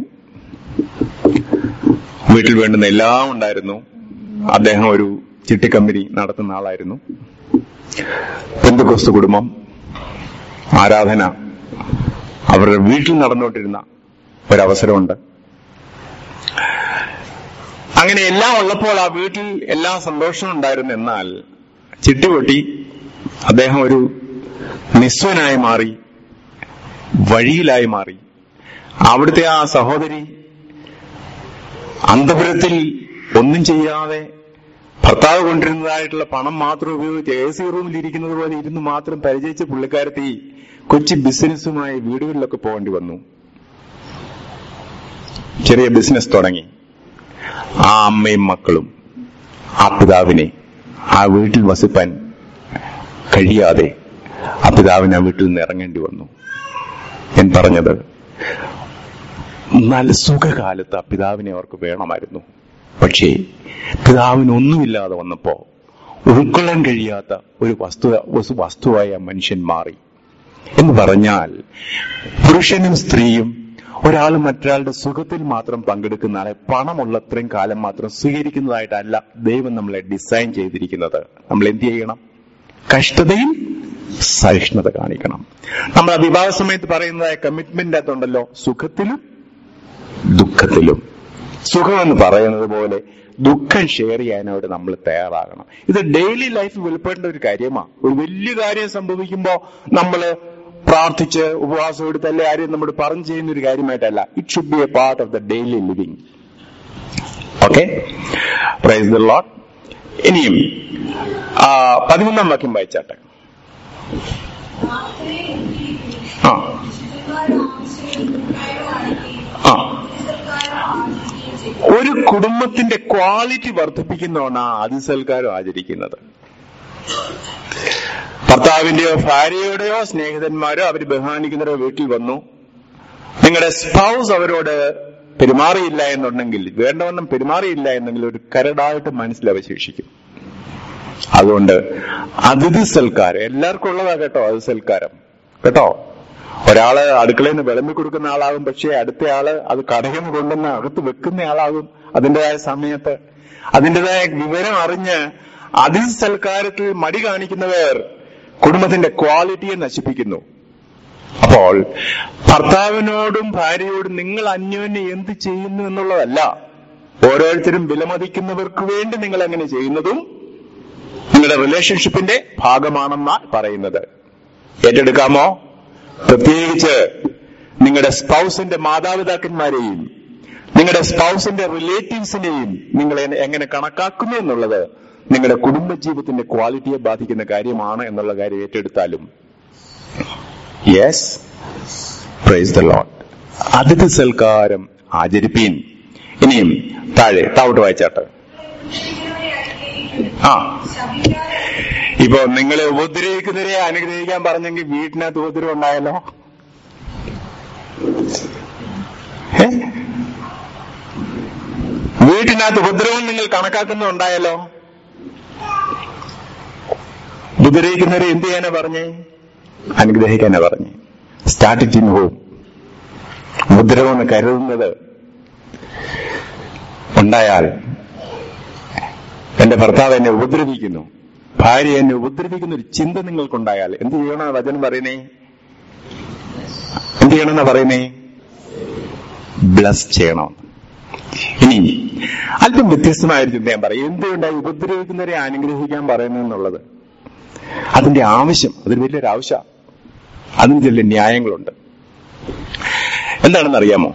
വീട്ടിൽ വേണ്ടുന്ന എല്ലാം ഉണ്ടായിരുന്നു അദ്ദേഹം ഒരു ചിട്ടിക്കമ്പനി നടത്തുന്ന ആളായിരുന്നു പെന്തുകൊസ്തു കുടുംബം ആരാധന അവരുടെ വീട്ടിൽ നടന്നുകൊണ്ടിരുന്ന ഒരവസരമുണ്ട് അങ്ങനെ എല്ലാം ഉള്ളപ്പോൾ ആ വീട്ടിൽ എല്ലാ സന്തോഷവും ഉണ്ടായിരുന്നു എന്നാൽ ചിട്ടിപൊട്ടി അദ്ദേഹം ഒരു നിസ്വനായി മാറി വഴിയിലായി മാറി അവിടുത്തെ ആ സഹോദരി അന്തപുരത്തിൽ ഒന്നും ചെയ്യാതെ ഭർത്താവ് കൊണ്ടിരുന്നതായിട്ടുള്ള പണം മാത്രം ഉപയോഗിച്ച് എ സി റൂമിൽ ഇരിക്കുന്നത് പോലെ ഇരുന്ന് മാത്രം പരിചയിച്ച പുള്ളിക്കാരത്തി കൊച്ചു ബിസിനസ്സുമായി വീടുകളിലൊക്കെ പോകേണ്ടി വന്നു ചെറിയ ബിസിനസ് തുടങ്ങി ആ അമ്മയും മക്കളും ആ പിതാവിനെ ആ വീട്ടിൽ വസിപ്പാൻ കഴിയാതെ ആ പിതാവിന് ആ വീട്ടിൽ നിന്ന് ഇറങ്ങേണ്ടി വന്നു ഞാൻ പറഞ്ഞത് നല്ല സുഖകാലത്ത് ആ പിതാവിനെ അവർക്ക് വേണമായിരുന്നു പക്ഷേ പിതാവിന് ഒന്നുമില്ലാതെ വന്നപ്പോ ഉൾക്കൊള്ളാൻ കഴിയാത്ത ഒരു വസ്തു വസ്തു- വസ്തുവായ ആ മനുഷ്യൻ മാറി എന്ന് പറഞ്ഞാൽ പുരുഷനും സ്ത്രീയും ഒരാൾ മറ്റൊരാളുടെ സുഖത്തിൽ മാത്രം പങ്കെടുക്കുന്ന ആളെ പണമുള്ളത്രയും കാലം മാത്രം സ്വീകരിക്കുന്നതായിട്ടല്ല ദൈവം നമ്മളെ ഡിസൈൻ ചെയ്തിരിക്കുന്നത് നമ്മൾ എന്ത് ചെയ്യണം കഷ്ടതയും സഹിഷ്ണുത കാണിക്കണം നമ്മൾ ആ വിവാഹ സമയത്ത് പറയുന്നതായ കമ്മിറ്റ്മെന്റ് അകത്തുണ്ടല്ലോ സുഖത്തിലും ദുഃഖത്തിലും സുഖം എന്ന് പറയുന്നത് പോലെ ദുഃഖം ഷെയർ ചെയ്യാനായിട്ട് നമ്മൾ തയ്യാറാകണം ഇത് ഡെയിലി ലൈഫിൽ വെളിപ്പെടേണ്ട ഒരു കാര്യമാണ് ഒരു വലിയ കാര്യം സംഭവിക്കുമ്പോൾ നമ്മൾ പ്രാർത്ഥിച്ച് ഉപവാസം എടുത്ത് അല്ലെ ആരെയും നമ്മൾ പറഞ്ഞു ചെയ്യുന്ന ഒരു കാര്യമായിട്ടല്ല it should be a part of the daily living okay praise the Lord ഇനിയും ആ, പതിമൂന്നാം വാക്യം വായിച്ചാട്ടെ രാത്രി ആ ശുചിത്വക്കാരുടെ ആവശ്യം കാണിക്കുകയും ആ സർക്കാരും ആചരിക്കുകയും ചെയ്യും ഒരു കുടുംബത്തിന്റെ ക്വാളിറ്റി വർദ്ധിപ്പിക്കുന്നതാണ് ആ അതിസൽക്കാരം ആചരിക്കുന്നത് ഭർത്താവിന്റെയോ ഭാര്യയുടെയോ സ്നേഹിതന്മാരോ അവർ ബഹുമാനിക്കുന്നവരോ വീട്ടിൽ വന്നു നിങ്ങളുടെ സ്പൗസ് അവരോട് പെരുമാറിയില്ല എന്നുണ്ടെങ്കിൽ വേണ്ടവണ്ണം പെരുമാറിയില്ല എന്നെങ്കിൽ ഒരു കരടായിട്ട് മനസ്സിൽ അവശേഷിക്കും അതുകൊണ്ട് അതിഥി സൽക്കാരം എല്ലാവർക്കും ഉള്ളതാ കേട്ടോ അതിഥി സൽക്കാരം കേട്ടോ ഒരാള് അടുക്കളയിൽ നിന്ന് വിളമ്പി കൊടുക്കുന്ന ആളാകും പക്ഷേ അടുത്ത ആള് അത് കടയിൽ നിന്ന് കൊണ്ടുവന്ന് അകത്ത് വെക്കുന്ന ആളാകും അതിൻ്റെതായ സമയത്ത് അതിൻ്റെതായ വിവരം അറിഞ്ഞ് അതിഥി സൽക്കാരത്തിൽ മടി കാണിക്കുന്നവർ കുടുംബത്തിന്റെ ക്വാളിറ്റിയെ നശിപ്പിക്കുന്നു അപ്പോൾ ഭർത്താവിനോടും ഭാര്യയോടും നിങ്ങൾ അന്യോന്യം എന്ത് ചെയ്യുന്നു എന്നുള്ളതല്ല ഓരോരുത്തരും വിലമതിക്കുന്നവർക്ക് വേണ്ടി നിങ്ങൾ എങ്ങനെ ചെയ്യുന്നതും നിങ്ങളുടെ റിലേഷൻഷിപ്പിന്റെ ഭാഗമാണെന്നാ പറയുന്നത് ഏറ്റെടുക്കാമോ പ്രത്യേകിച്ച് നിങ്ങളുടെ സ്പൗസിന്റെ മാതാപിതാക്കന്മാരെയും നിങ്ങളുടെ സ്പൗസിന്റെ റിലേറ്റീവ്സിനെയും നിങ്ങൾ എ- എങ്ങനെ കണക്കാക്കുന്നു എന്നുള്ളത് നിങ്ങളുടെ കുടുംബജീവിതത്തിന്റെ ക്വാളിറ്റിയെ ബാധിക്കുന്ന കാര്യമാണ് എന്നുള്ള കാര്യം ഏറ്റെടുത്താലും യെസ് പ്രൈസ് ദ ലോഡ് അതിഥി സൽക്കാരം ആചരിപ്പീൻ ഇനിയും താഴെ താവോട്ട് വായിച്ചാട്ടെ ഉപദ്രവിക്കുന്നവരെ അനുഗ്രഹിക്കും ആ ശപിക്കാതെ ഇപ്പൊ നിങ്ങളെ ഉപദ്രവിക്കുന്നവരെ അനുഗ്രഹിക്കാൻ പറഞ്ഞെങ്കിൽ വീട്ടിനകത്ത് ഉപദ്രവം ഉണ്ടായല്ലോ ഏ? വീട്ടിനകത്ത് ഉപദ്രവം നിങ്ങൾ കണക്കാക്കുന്നുണ്ടായല്ലോ ഉപദ്രവിക്കുന്നവരെ എന്ത് ചെയ്യാനാ പറഞ്ഞേ അനുഗ്രഹിക്കാനാ പറഞ്ഞേ സ്റ്റാർട്ട് ഇറ്റ് ഇൻ ഹോം ഉപദ്രവം എന്ന് കരുതുന്നത് ഉണ്ടായാൽ എന്റെ ഭർത്താവ് എന്നെ ഉപദ്രവിക്കുന്നു ഭാര്യ എന്നെ ഉപദ്രവിക്കുന്ന ഒരു ചിന്ത നിങ്ങൾക്കുണ്ടായാൽ എന്ത് ചെയ്യണം വചനം പറയുന്നേ എന്ത് ചെയ്യണമെന്നാ പറയുന്നേ ബ്ലസ് ചെയ്യണം ഇനി അല്പം വ്യത്യസ്തമായ ഒരു ചിന്ത ഞാൻ പറയും എന്തുകൊണ്ടാണ് ഉപദ്രവിക്കുന്നവരെ അനുഗ്രഹിക്കാൻ പറയുന്നതെന്നുള്ളത് അതിന്റെ ആവശ്യം അതൊരു വലിയൊരു ആവശ്യമാണ് അതിന് ചില ന്യായങ്ങളുണ്ട് എന്താണെന്ന് അറിയാമോ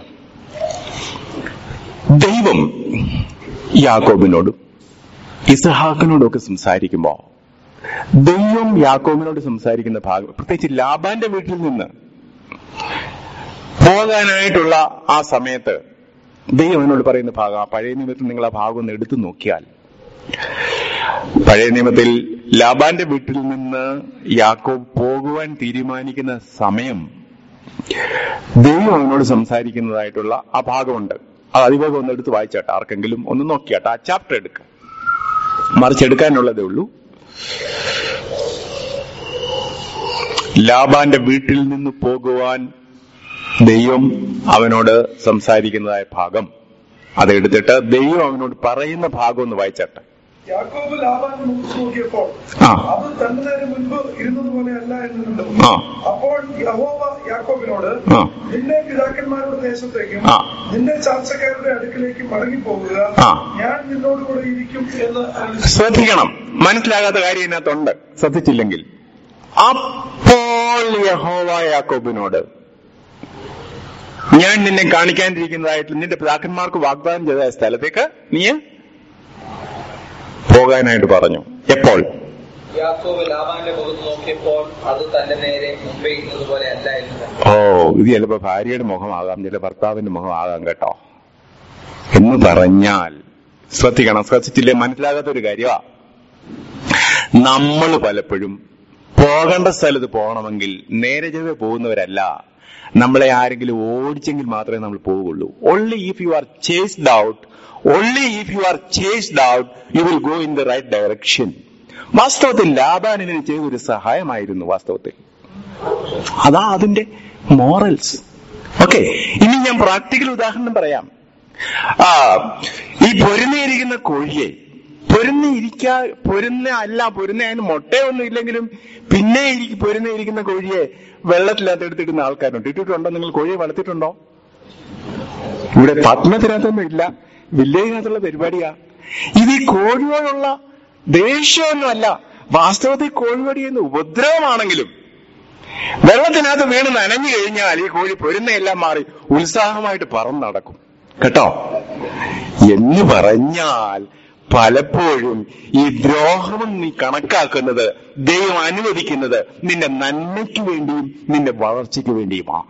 ദൈവം യാക്കോബിനോടും ഇസഹാക്കിനോടും ഒക്കെ സംസാരിക്കുമ്പോ ദൈവം യാക്കോബിനോട് സംസാരിക്കുന്ന ഭാഗം പ്രത്യേകിച്ച് ലാബാന്റെ വീട്ടിൽ നിന്ന് പോകാനായിട്ടുള്ള ആ സമയത്ത് ദൈവം അവനോട് പറയുന്ന ഭാഗം ആ പഴയ നിയമത്തിൽ നിങ്ങൾ ആ ഭാഗം ഒന്ന് എടുത്തു നോക്കിയാൽ പഴയ നിയമത്തിൽ ലാബാന്റെ വീട്ടിൽ നിന്ന് യാക്കോബ് പോകുവാൻ തീരുമാനിക്കുന്ന സമയം ദൈവം അവനോട് സംസാരിക്കുന്നതായിട്ടുള്ള ആ ഭാഗമുണ്ട് അത് അതിവേഗം ഒന്ന് എടുത്ത് വായിച്ചാട്ടെ ആർക്കെങ്കിലും ഒന്ന് നോക്കിയാട്ടെ ആ ചാപ്റ്റർ എടുക്കുക മറിച്ചെടുക്കാനുള്ളതേ ഉള്ളൂ ലാബാന്റെ വീട്ടിൽ നിന്ന് പോകുവാൻ ദൈവം അവനോട് സംസാരിക്കുന്നതായ ഭാഗം അത് എടുത്തിട്ട് ദൈവം അവനോട് പറയുന്ന ഭാഗം ഒന്ന് വായിച്ചാട്ടെ യാക്കോബ് ലാബാൻ നോക്കി നോക്കിയപ്പോൾ ആ അത് തന്റെ നേരെ മുൻപ് ഇരുന്നത് പോലെ അല്ല എന്ന് കണ്ടു ആ അപ്പോൾ യഹോവ യാക്കോബിനോട് ആ നിന്റെ പിതാക്കന്മാരുടെ ദേശത്തേക്കും ആ. നിന്റെ ചാർച്ചക്കാരുടെ അടുക്കിലേക്ക് മടങ്ങിപ്പോകുക ആ. ഞാൻ നിന്നോട് കൂടെ ഇരിക്കും എന്ന് അരുളി ചെയ്തു. ശ്രദ്ധിക്കണം മനസ്സിലാകാത്ത കാര്യം ഇതിനകത്തുണ്ട് ശ്രദ്ധിച്ചില്ലെങ്കിൽ അപ്പോൾ യഹോവ യാക്കോബിനോട് ഞാൻ നിന്നെ കാണിക്കാനിരിക്കുന്നതായിട്ട് നിന്റെ പിതാക്കന്മാർക്ക് വാഗ്ദാനം ചെയ്ത സ്ഥലത്തേക്ക് നീ പോകാനായിട്ട് പറഞ്ഞു എപ്പോൾ യാക്കോബ് ലാബാന്റെ മുഖത്ത് നോക്കിയപ്പോൾ അത് തന്റെ നേരെ മുമ്പേ ഇരുന്നതുപോലെ അല്ല എന്ന് കണ്ടു. ഓ ഇത് ചിലപ്പോ ഭാര്യയുടെ മുഖമാകാം ചില ഭർത്താവിന്റെ മുഖമാകാം കേട്ടോ എന്ന് പറഞ്ഞാൽ ശ്രദ്ധിക്കണം ശ്രദ്ധിച്ചില്ലേ മനസ്സിലാകാത്ത ഒരു കാര്യമാ നമ്മൾ പലപ്പോഴും പോകേണ്ട സ്ഥലത്ത് പോകണമെങ്കിൽ നേരെ ചെവ്വേ പോകുന്നവരല്ല നമ്മളെ ആരെങ്കിലും ഓടിച്ചെങ്കിൽ മാത്രമേ നമ്മൾ പോവുകയുള്ളൂ only if you are chased out only if you are chased out you will go in the right direction വാസ്തവത്തിൽ ലാബാനിന് ചെയ്തൊരു സഹായമായിരുന്നു വാസ്തവത്തിൽ അതാ അതിന്റെ മോറൽസ് ഓക്കെ ഇനി ഞാൻ പ്രാക്ടിക്കൽ ഉദാഹരണം പറയാം ആ ഈ പൊരുന്നയിരിക്കുന്ന കോഴിയെ പൊരുന്ന ഇരിക്കാ പൊരുന്ന അല്ല പൊരുന്ന അതിന് മുട്ടയൊന്നും ഇല്ലെങ്കിലും പിന്നെ ഇരിക്കും പൊരുന്ന ഇരിക്കുന്ന കോഴിയെ വെള്ളത്തിനകത്ത് എടുത്തിടുന്ന ആൾക്കാരുണ്ട് ഇട്ടിട്ടുണ്ടോ നിങ്ങൾ കോഴിയെ വളർത്തിയിട്ടുണ്ടോ ഇവിടെ പത്മത്തിനകത്തൊന്നും ഇല്ല വില്ലേജിനകത്തുള്ള പരിപാടിയാ ഇത് ഈ കോഴിയോടുള്ള ദേഷ്യമൊന്നുമല്ല വാസ്തവത്തിൽ കോഴിയോട് ചെയ്യുന്ന ഉപദ്രവമാണെങ്കിലും വെള്ളത്തിനകത്ത് വീണ് നനഞ്ഞു കഴിഞ്ഞാൽ ഈ കോഴി പൊരുന്നയെല്ലാം മാറി ഉത്സാഹമായിട്ട് പറന്ന് നടക്കും കേട്ടോ എന്ന് പറഞ്ഞാൽ പലപ്പോഴും ഈ ദ്രോഹം നീ കണക്കാക്കുന്നത് ദൈവം അനുവദിക്കുന്നത് നിന്റെ നന്മയ്ക്ക് വേണ്ടിയും നിന്റെ വളർച്ചയ്ക്ക് വേണ്ടിയുമാണ്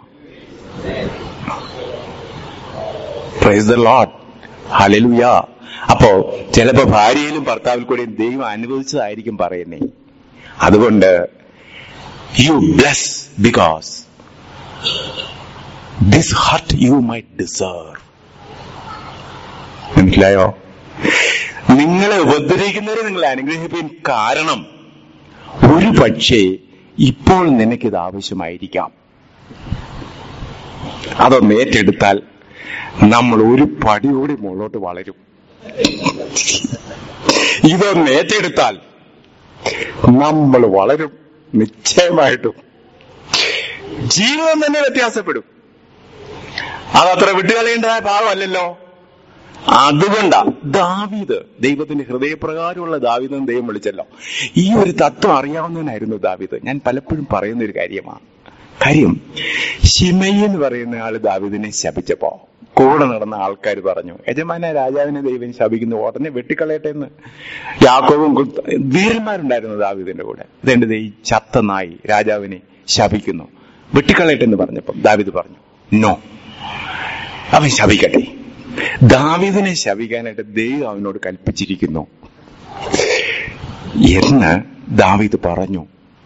പ്രൈസ് ദ ലോഡ് ഹലലുയ അപ്പോ ചിലപ്പോ ഭാര്യയിലും ഭർത്താവിൽ കൂടെയും ദൈവം അനുവദിച്ചതായിരിക്കും പറയുന്നേ അതുകൊണ്ട് you bless because this hurt you might deserve മനസ്സിലായോ നിങ്ങളെ ഉപദ്രവിക്കുന്നവരെ നിങ്ങൾ അനുഗ്രഹിപ്പിൻ കാരണം ഒരു പക്ഷേ ഇപ്പോൾ നിനക്കിത് ആവശ്യമായിരിക്കാം അതൊന്ന് ഏറ്റെടുത്താൽ നമ്മൾ ഒരു പടി കൂടി മുകളോട്ട് വളരും ഇതൊന്ന് ഏറ്റെടുത്താൽ നമ്മൾ വളരും നിശ്ചയമായിട്ടും ജീവിതം തന്നെ വ്യത്യാസപ്പെടും അതത്ര വിട്ടുകളയേണ്ടതായ ഭാവമല്ലല്ലോ അതുകൊണ്ടാ ദാവീദ് ദൈവത്തിന്റെ ഹൃദയപ്രകാരമുള്ള ദാവീദ് ദൈവം വിളിച്ചല്ലോ ഈ ഒരു തത്വം അറിയാവുന്നവനായിരുന്നു ദാവീദ് ഞാൻ പലപ്പോഴും പറയുന്ന ഒരു കാര്യമാണ് കാര്യം ശിമയി എന്ന് പറയുന്ന ആള് ദാവീദിനെ ശപിച്ചപ്പോ കൂടെ നടന്ന ആൾക്കാർ പറഞ്ഞു യജമാന രാജാവിനെ ദൈവം ശപിക്കുന്നു ഉടനെ വെട്ടിക്കളയട്ടെ എന്ന് യാക്കോവും കുത്ത- ധീരന്മാരുണ്ടായിരുന്നു ദാവീദിന്റെ കൂടെ ഇതെന്റെ ഈ ചത്ത നായി രാജാവിനെ ശപിക്കുന്നു വെട്ടിക്കളയട്ടെ എന്ന് പറഞ്ഞപ്പം ദാവീദ് പറഞ്ഞു നോ അവൻ ശപിക്കട്ടെ ദാവീദിനെ ശപിക്കാനായിട്ട് ദൈവം അവനോട് കൽപ്പിച്ചിരിക്കുന്നു എന്ന് ദാവീദ് പറഞ്ഞു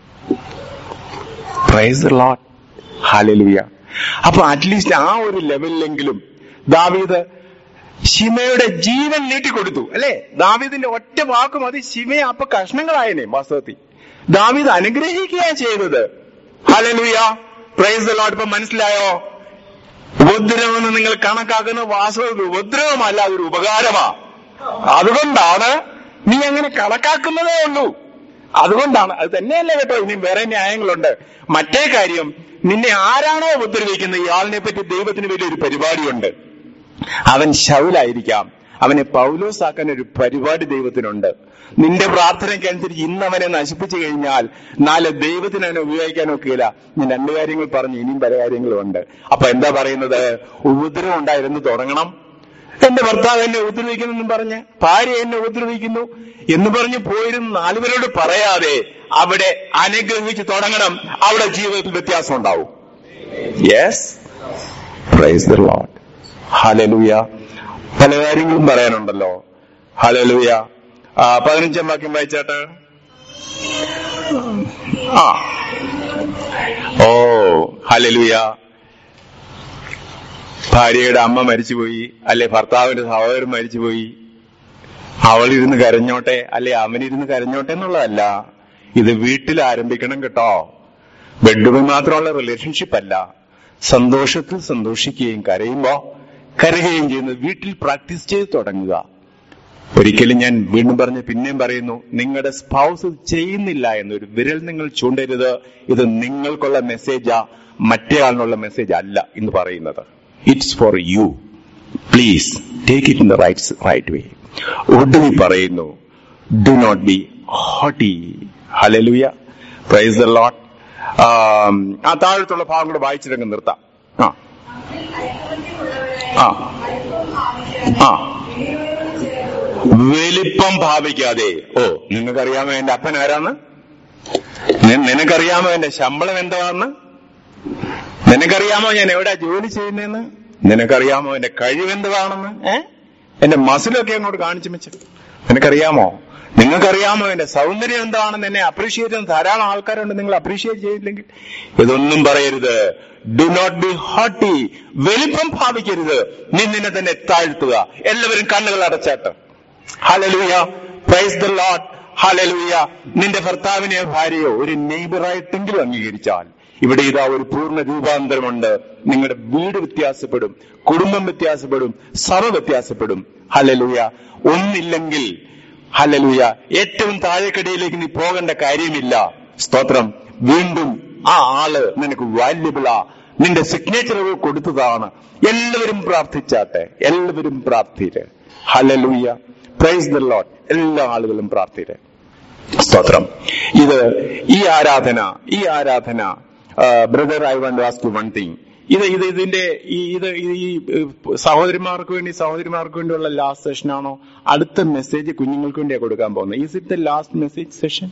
പ്രൈസ് ലോട്ട് ഹാലലുയ അപ്പൊ അറ്റ്ലീസ്റ്റ് ആ ഒരു ലെവലിലെങ്കിലും ദാവീദ് ശിമയുടെ ജീവൻ നീട്ടിക്കൊടുത്തു അല്ലെ ദാവീദിന്റെ ഒറ്റ വാക്ക് മതി ശിമയെ അപ്പൊ കഷ്ണങ്ങളായനെ വാസ്തവത്തിൽ ദാവീദ് അനുഗ്രഹിക്കുകയാണ് ചെയ്തത് ഹാലലുയ പ്രൈസ് ലോട്ട് ഇപ്പൊ മനസ്സിലായോ ഉപദ്രവമെന്ന് നിങ്ങൾ കണക്കാക്കുന്ന വാസ്തവത്തിൽ ഉപദ്രവമല്ല അതൊരു ഉപകാരമാ അതുകൊണ്ടാണ് നീ അങ്ങനെ കണക്കാക്കുന്നതേ ഉള്ളൂ അതുകൊണ്ടാണ് അത് തന്നെയല്ല കേട്ടോ ഇനി വേറെ ന്യായങ്ങളുണ്ട് മറ്റേ കാര്യം നിന്നെ ആരാണോ ഉപദ്രവിക്കുന്നത് ഇയാളിനെ പറ്റി ദൈവത്തിന് വലിയൊരു പരിപാടിയുണ്ട് അവൻ ശൗലായിരിക്കാം അവനെ പൗലോസാക്കാൻ ഒരു പരിപാടി ദൈവത്തിനുണ്ട് നിന്റെ പ്രാർത്ഥനയ്ക്കനുസരിച്ച് ഇന്ന് അവനെ നശിപ്പിച്ചു കഴിഞ്ഞാൽ നാളെ ദൈവത്തിന് അവനെ ഉപയോഗിക്കാൻ ഒക്കില്ല ഞാൻ രണ്ടു കാര്യങ്ങൾ പറഞ്ഞു ഇനിയും പല കാര്യങ്ങളും ഉണ്ട് അപ്പൊ എന്താ പറയുന്നത് ഉപദ്രവം ഉണ്ടായിരുന്നു തുടങ്ങണം എന്റെ ഭർത്താവ് എന്നെ ഉപദ്രവിക്കുന്നെന്നും പറഞ്ഞ് ഭാര്യ എന്നെ ഉപദ്രവിക്കുന്നു എന്ന് പറഞ്ഞ് പോയിരുന്ന് നാലുപേരോട് പറയാതെ അവിടെ അനുഗ്രഹിച്ച് തുടങ്ങണം അവിടെ ജീവിതത്തിൽ വ്യത്യാസം ഉണ്ടാവും yes praise the Lord hallelujah പല കാര്യങ്ങളും പറയാനുണ്ടല്ലോ ഹലലുയ ആ പതിനഞ്ചാം വാക്യം വായിച്ചാട്ട് ആ ഓ ഹലലുയ ഭാര്യയുടെ അമ്മ മരിച്ചുപോയി അല്ലെ ഭർത്താവിന്റെ സഹോദരൻ മരിച്ചുപോയി അവളിരുന്ന് കരഞ്ഞോട്ടെ അല്ലെ അവനിരുന്ന് കരഞ്ഞോട്ടെ എന്നുള്ളതല്ല ഇത് വീട്ടിൽ ആരംഭിക്കണം കേട്ടോ ബെഡ്റൂമിൽ മാത്രമുള്ള റിലേഷൻഷിപ്പ് അല്ല സന്തോഷത്തിൽ സന്തോഷിക്കുകയും കരയുമ്പോ കരയുകയും ചെയ്യുന്നത് വീട്ടിൽ പ്രാക്ടീസ് ചെയ്ത് തുടങ്ങുക ഒരിക്കലും ഞാൻ വീണ്ടും പറഞ്ഞ് പിന്നെയും പറയുന്നു നിങ്ങളുടെ സ്പൗസ് ചെയ്യുന്നില്ല എന്നൊരു വിരൽ നിങ്ങൾ ചൂണ്ടരുത് ഇത് നിങ്ങൾക്കുള്ള മെസ്സേജാ മറ്റേ ആളിനുള്ള മെസ്സേജ് അല്ല എന്ന് പറയുന്നത് it's for you please take it in the right right way ഒടുവി പറയുന്നു do not be haughty hallelujah praise the Lord ആ താഴത്തുള്ള ഭാഗം കൂടെ വായിച്ചിട്ടങ്ങ് നിർത്താം ആ ആ ആ വലിപ്പം ഭാവിക്കാതെ ഓ നിങ്ങൾക്കറിയാമോ എന്റെ അപ്പൻ ആരാന്ന് നി- നിനക്കറിയാമോ എന്റെ ശമ്പളം എന്താണെന്ന് നിനക്കറിയാമോ ഞാൻ എവിടെ ജോലി ചെയ്യുന്നതെന്ന് നിനക്കറിയാമോ എന്റെ കഴിവെന്താണെന്ന് ഏ എന്റെ മസിലൊക്കെ അങ്ങോട്ട് കാണിച്ചു വെച്ച് നിനക്കറിയാമോ നിങ്ങൾക്കറിയാമോ എന്റെ സൗന്ദര്യം എന്താണെന്ന് എന്നെ അപ്രീഷിയേറ്റ് ചെയ്യുന്ന ധാരാളം ആൾക്കാരുണ്ട് നിങ്ങൾ അപ്രീഷിയേറ്റ് ചെയ്തില്ലെങ്കിൽ ഇതൊന്നും പറയരുത് ഡു നോട്ട് ബി ഹോട്ടി വലിപ്പം ഭാവിക്കരുത് നീ നിന്നെ തന്നെ താഴ്ത്തുക എല്ലാവരും കണ്ണുകൾ അടച്ചാട്ട് ഹലലൂയ പ്രൈസ് ദ ലോട്ട് ഹലലൂയ നിന്റെ ഭർത്താവിനെയോ ഭാര്യയോ ഒരു നെയ്ബറായിട്ടെങ്കിലും അംഗീകരിച്ചാൽ ഇവിടെ ഇതാ ഒരു പൂർണ്ണ രൂപാന്തരമുണ്ട് നിങ്ങളുടെ വീട് വ്യത്യാസപ്പെടും കുടുംബം വ്യത്യാസപ്പെടും സഭ വ്യത്യാസപ്പെടും ഹലലൂയ ഒന്നില്ലെങ്കിൽ ഹലലൂയ ഏറ്റവും താഴെക്കടയിലേക്ക് നീ പോകേണ്ട കാര്യമില്ല സ്തോത്രം വീണ്ടും ആ ആള് നിനക്ക് വാല്യബിളാ നിന്റെ സിഗ്നേച്ചർ കൊടുത്തതാണ് എല്ലാവരും പ്രാർത്ഥിച്ചാട്ടെ എല്ലാവരും പ്രാർത്ഥിര് ഹലലൂയ പ്രൈസ് ദ ലോട്ട് എല്ലാ ആളുകളും പ്രാർത്ഥിര് സ്തോത്രം ഇത് ഈ ആരാധന ഈ ആരാധന brother I want ask one thing ഇത് ഇത് ഇതിന്റെ ഈ ഇത് ഈ ഏഹ്, സഹോദരിമാർക്ക് വേണ്ടി സഹോദരിമാർക്ക് വേണ്ടിയുള്ള ലാസ്റ്റ് സെഷൻ ആണോ അടുത്ത മെസ്സേജ് കുഞ്ഞുങ്ങൾക്ക് വേണ്ടിയാ കൊടുക്കാൻ പോകുന്നത് is it the last message session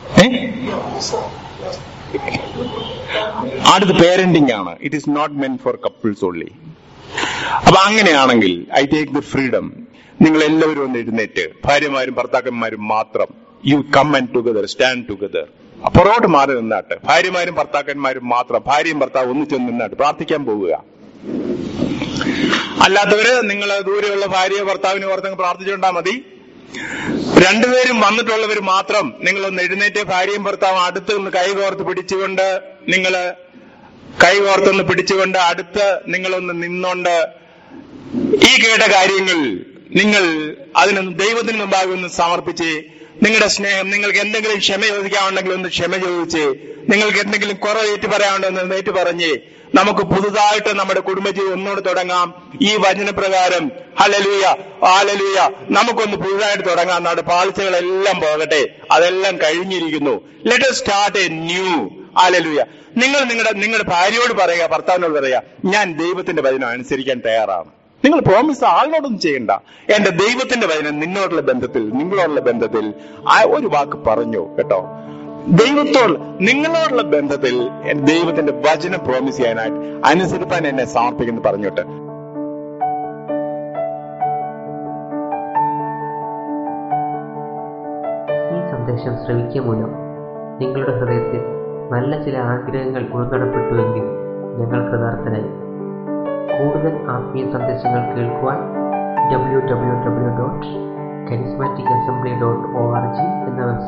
അടുത്ത പേരന്റിംഗ് ആണ് it is not men for couples only അപ്പൊ അങ്ങനെയാണെങ്കിൽ ഐ ടേക്ക് ദ ഫ്രീഡം നിങ്ങൾ എല്ലാവരും ഒന്ന് എഴുന്നേറ്റ് ഭാര്യമാരും ഭർത്താക്കന്മാരും മാത്രം you come and together stand together പുറകോട്ട് മാറി നിന്നാട്ട് ഭാര്യമാരും ഭർത്താക്കന്മാരും മാത്രം ഭാര്യയും ഭർത്താവ് ഒന്നിച്ചൊന്ന് നിന്നാട്ട് പ്രാർത്ഥിക്കാൻ പോവുക അല്ലാത്തവര് നിങ്ങൾ ദൂരെയുള്ള ഭാര്യയോ ഭർത്താവിനെ ഓർത്തങ്ങ് പ്രാർത്ഥിച്ചുകൊണ്ടാ മതി രണ്ടുപേരും വന്നിട്ടുള്ളവർ മാത്രം നിങ്ങളൊന്ന് എഴുന്നേറ്റ് ഭാര്യയും ഭർത്താവും അടുത്ത് നിന്ന് കൈകോർത്ത് പിടിച്ചുകൊണ്ട് നിങ്ങള് കൈകോർത്തൊന്ന് പിടിച്ചുകൊണ്ട് അടുത്ത് നിങ്ങളൊന്ന് നിന്നോണ്ട് ഈ കേട്ട കാര്യങ്ങൾ നിങ്ങൾ അതിനൊന്ന് ദൈവത്തിന് മുമ്പാകെ ഒന്ന് സമർപ്പിച്ച് നിങ്ങളുടെ സ്നേഹം നിങ്ങൾക്ക് എന്തെങ്കിലും ക്ഷമ ചോദിക്കാനുണ്ടെങ്കിൽ ഒന്ന് ക്ഷമ ചോദിച്ച് നിങ്ങൾക്ക് എന്തെങ്കിലും കുറവ് ഏറ്റു പറയാനുണ്ടെന്ന് ഏറ്റു പറഞ്ഞ് നമുക്ക് പുതുതായിട്ട് നമ്മുടെ കുടുംബജീവിതം ഒന്നുകൂടെ തുടങ്ങാം ഈ വചനപ്രകാരം ഹലലൂയ ഹാലലൂയ നമുക്കൊന്ന് പുതുതായിട്ട് തുടങ്ങാം നമ്മുടെ പാളിച്ചകളെല്ലാം പോകട്ടെ അതെല്ലാം കഴിഞ്ഞിരിക്കുന്നു let start a new hallelujah നിങ്ങൾ നിങ്ങളുടെ നിങ്ങളുടെ ഭാര്യയോട് പറയുക ഭർത്താവിനോട് പറയുക ഞാൻ ദൈവത്തിന്റെ വചനം അനുസരിക്കാൻ തയ്യാറാണ് നിങ്ങൾ പ്രോമിസ് ആളിനോടൊന്നും ചെയ്യണ്ട എന്റെ ദൈവത്തിന്റെ വചനം നിന്നോടുള്ള ബന്ധത്തിൽ നിങ്ങളോടുള്ള ബന്ധത്തിൽ ആ ഒരു വാക്ക് പറഞ്ഞു കേട്ടോ ദൈവത്തോട് നിങ്ങളോടുള്ള ബന്ധത്തിൽ എൻ ദൈവത്തിന്റെ വചനം പ്രോമിസ് ചെയ്യാനായിട്ട് അനുസരിപ്പാൻ എന്നെ സമർപ്പിക്കുന്നു പറഞ്ഞിട്ട് ഈ സന്ദേശം ശ്രവിക്കുക മൂലം നിങ്ങളുടെ ഹൃദയത്തിൽ നല്ല ചില ആഗ്രഹങ്ങൾ ഉൾനടപ്പെട്ടുവെങ്കിൽ ഞങ്ങൾ കൃതാർത്ഥനായി കൂടുതൽ ആത്മീയ സന്ദേശങ്ങൾ കേൾക്കുവാൻ W W W dot charismatic assembly dot O R G എന്ന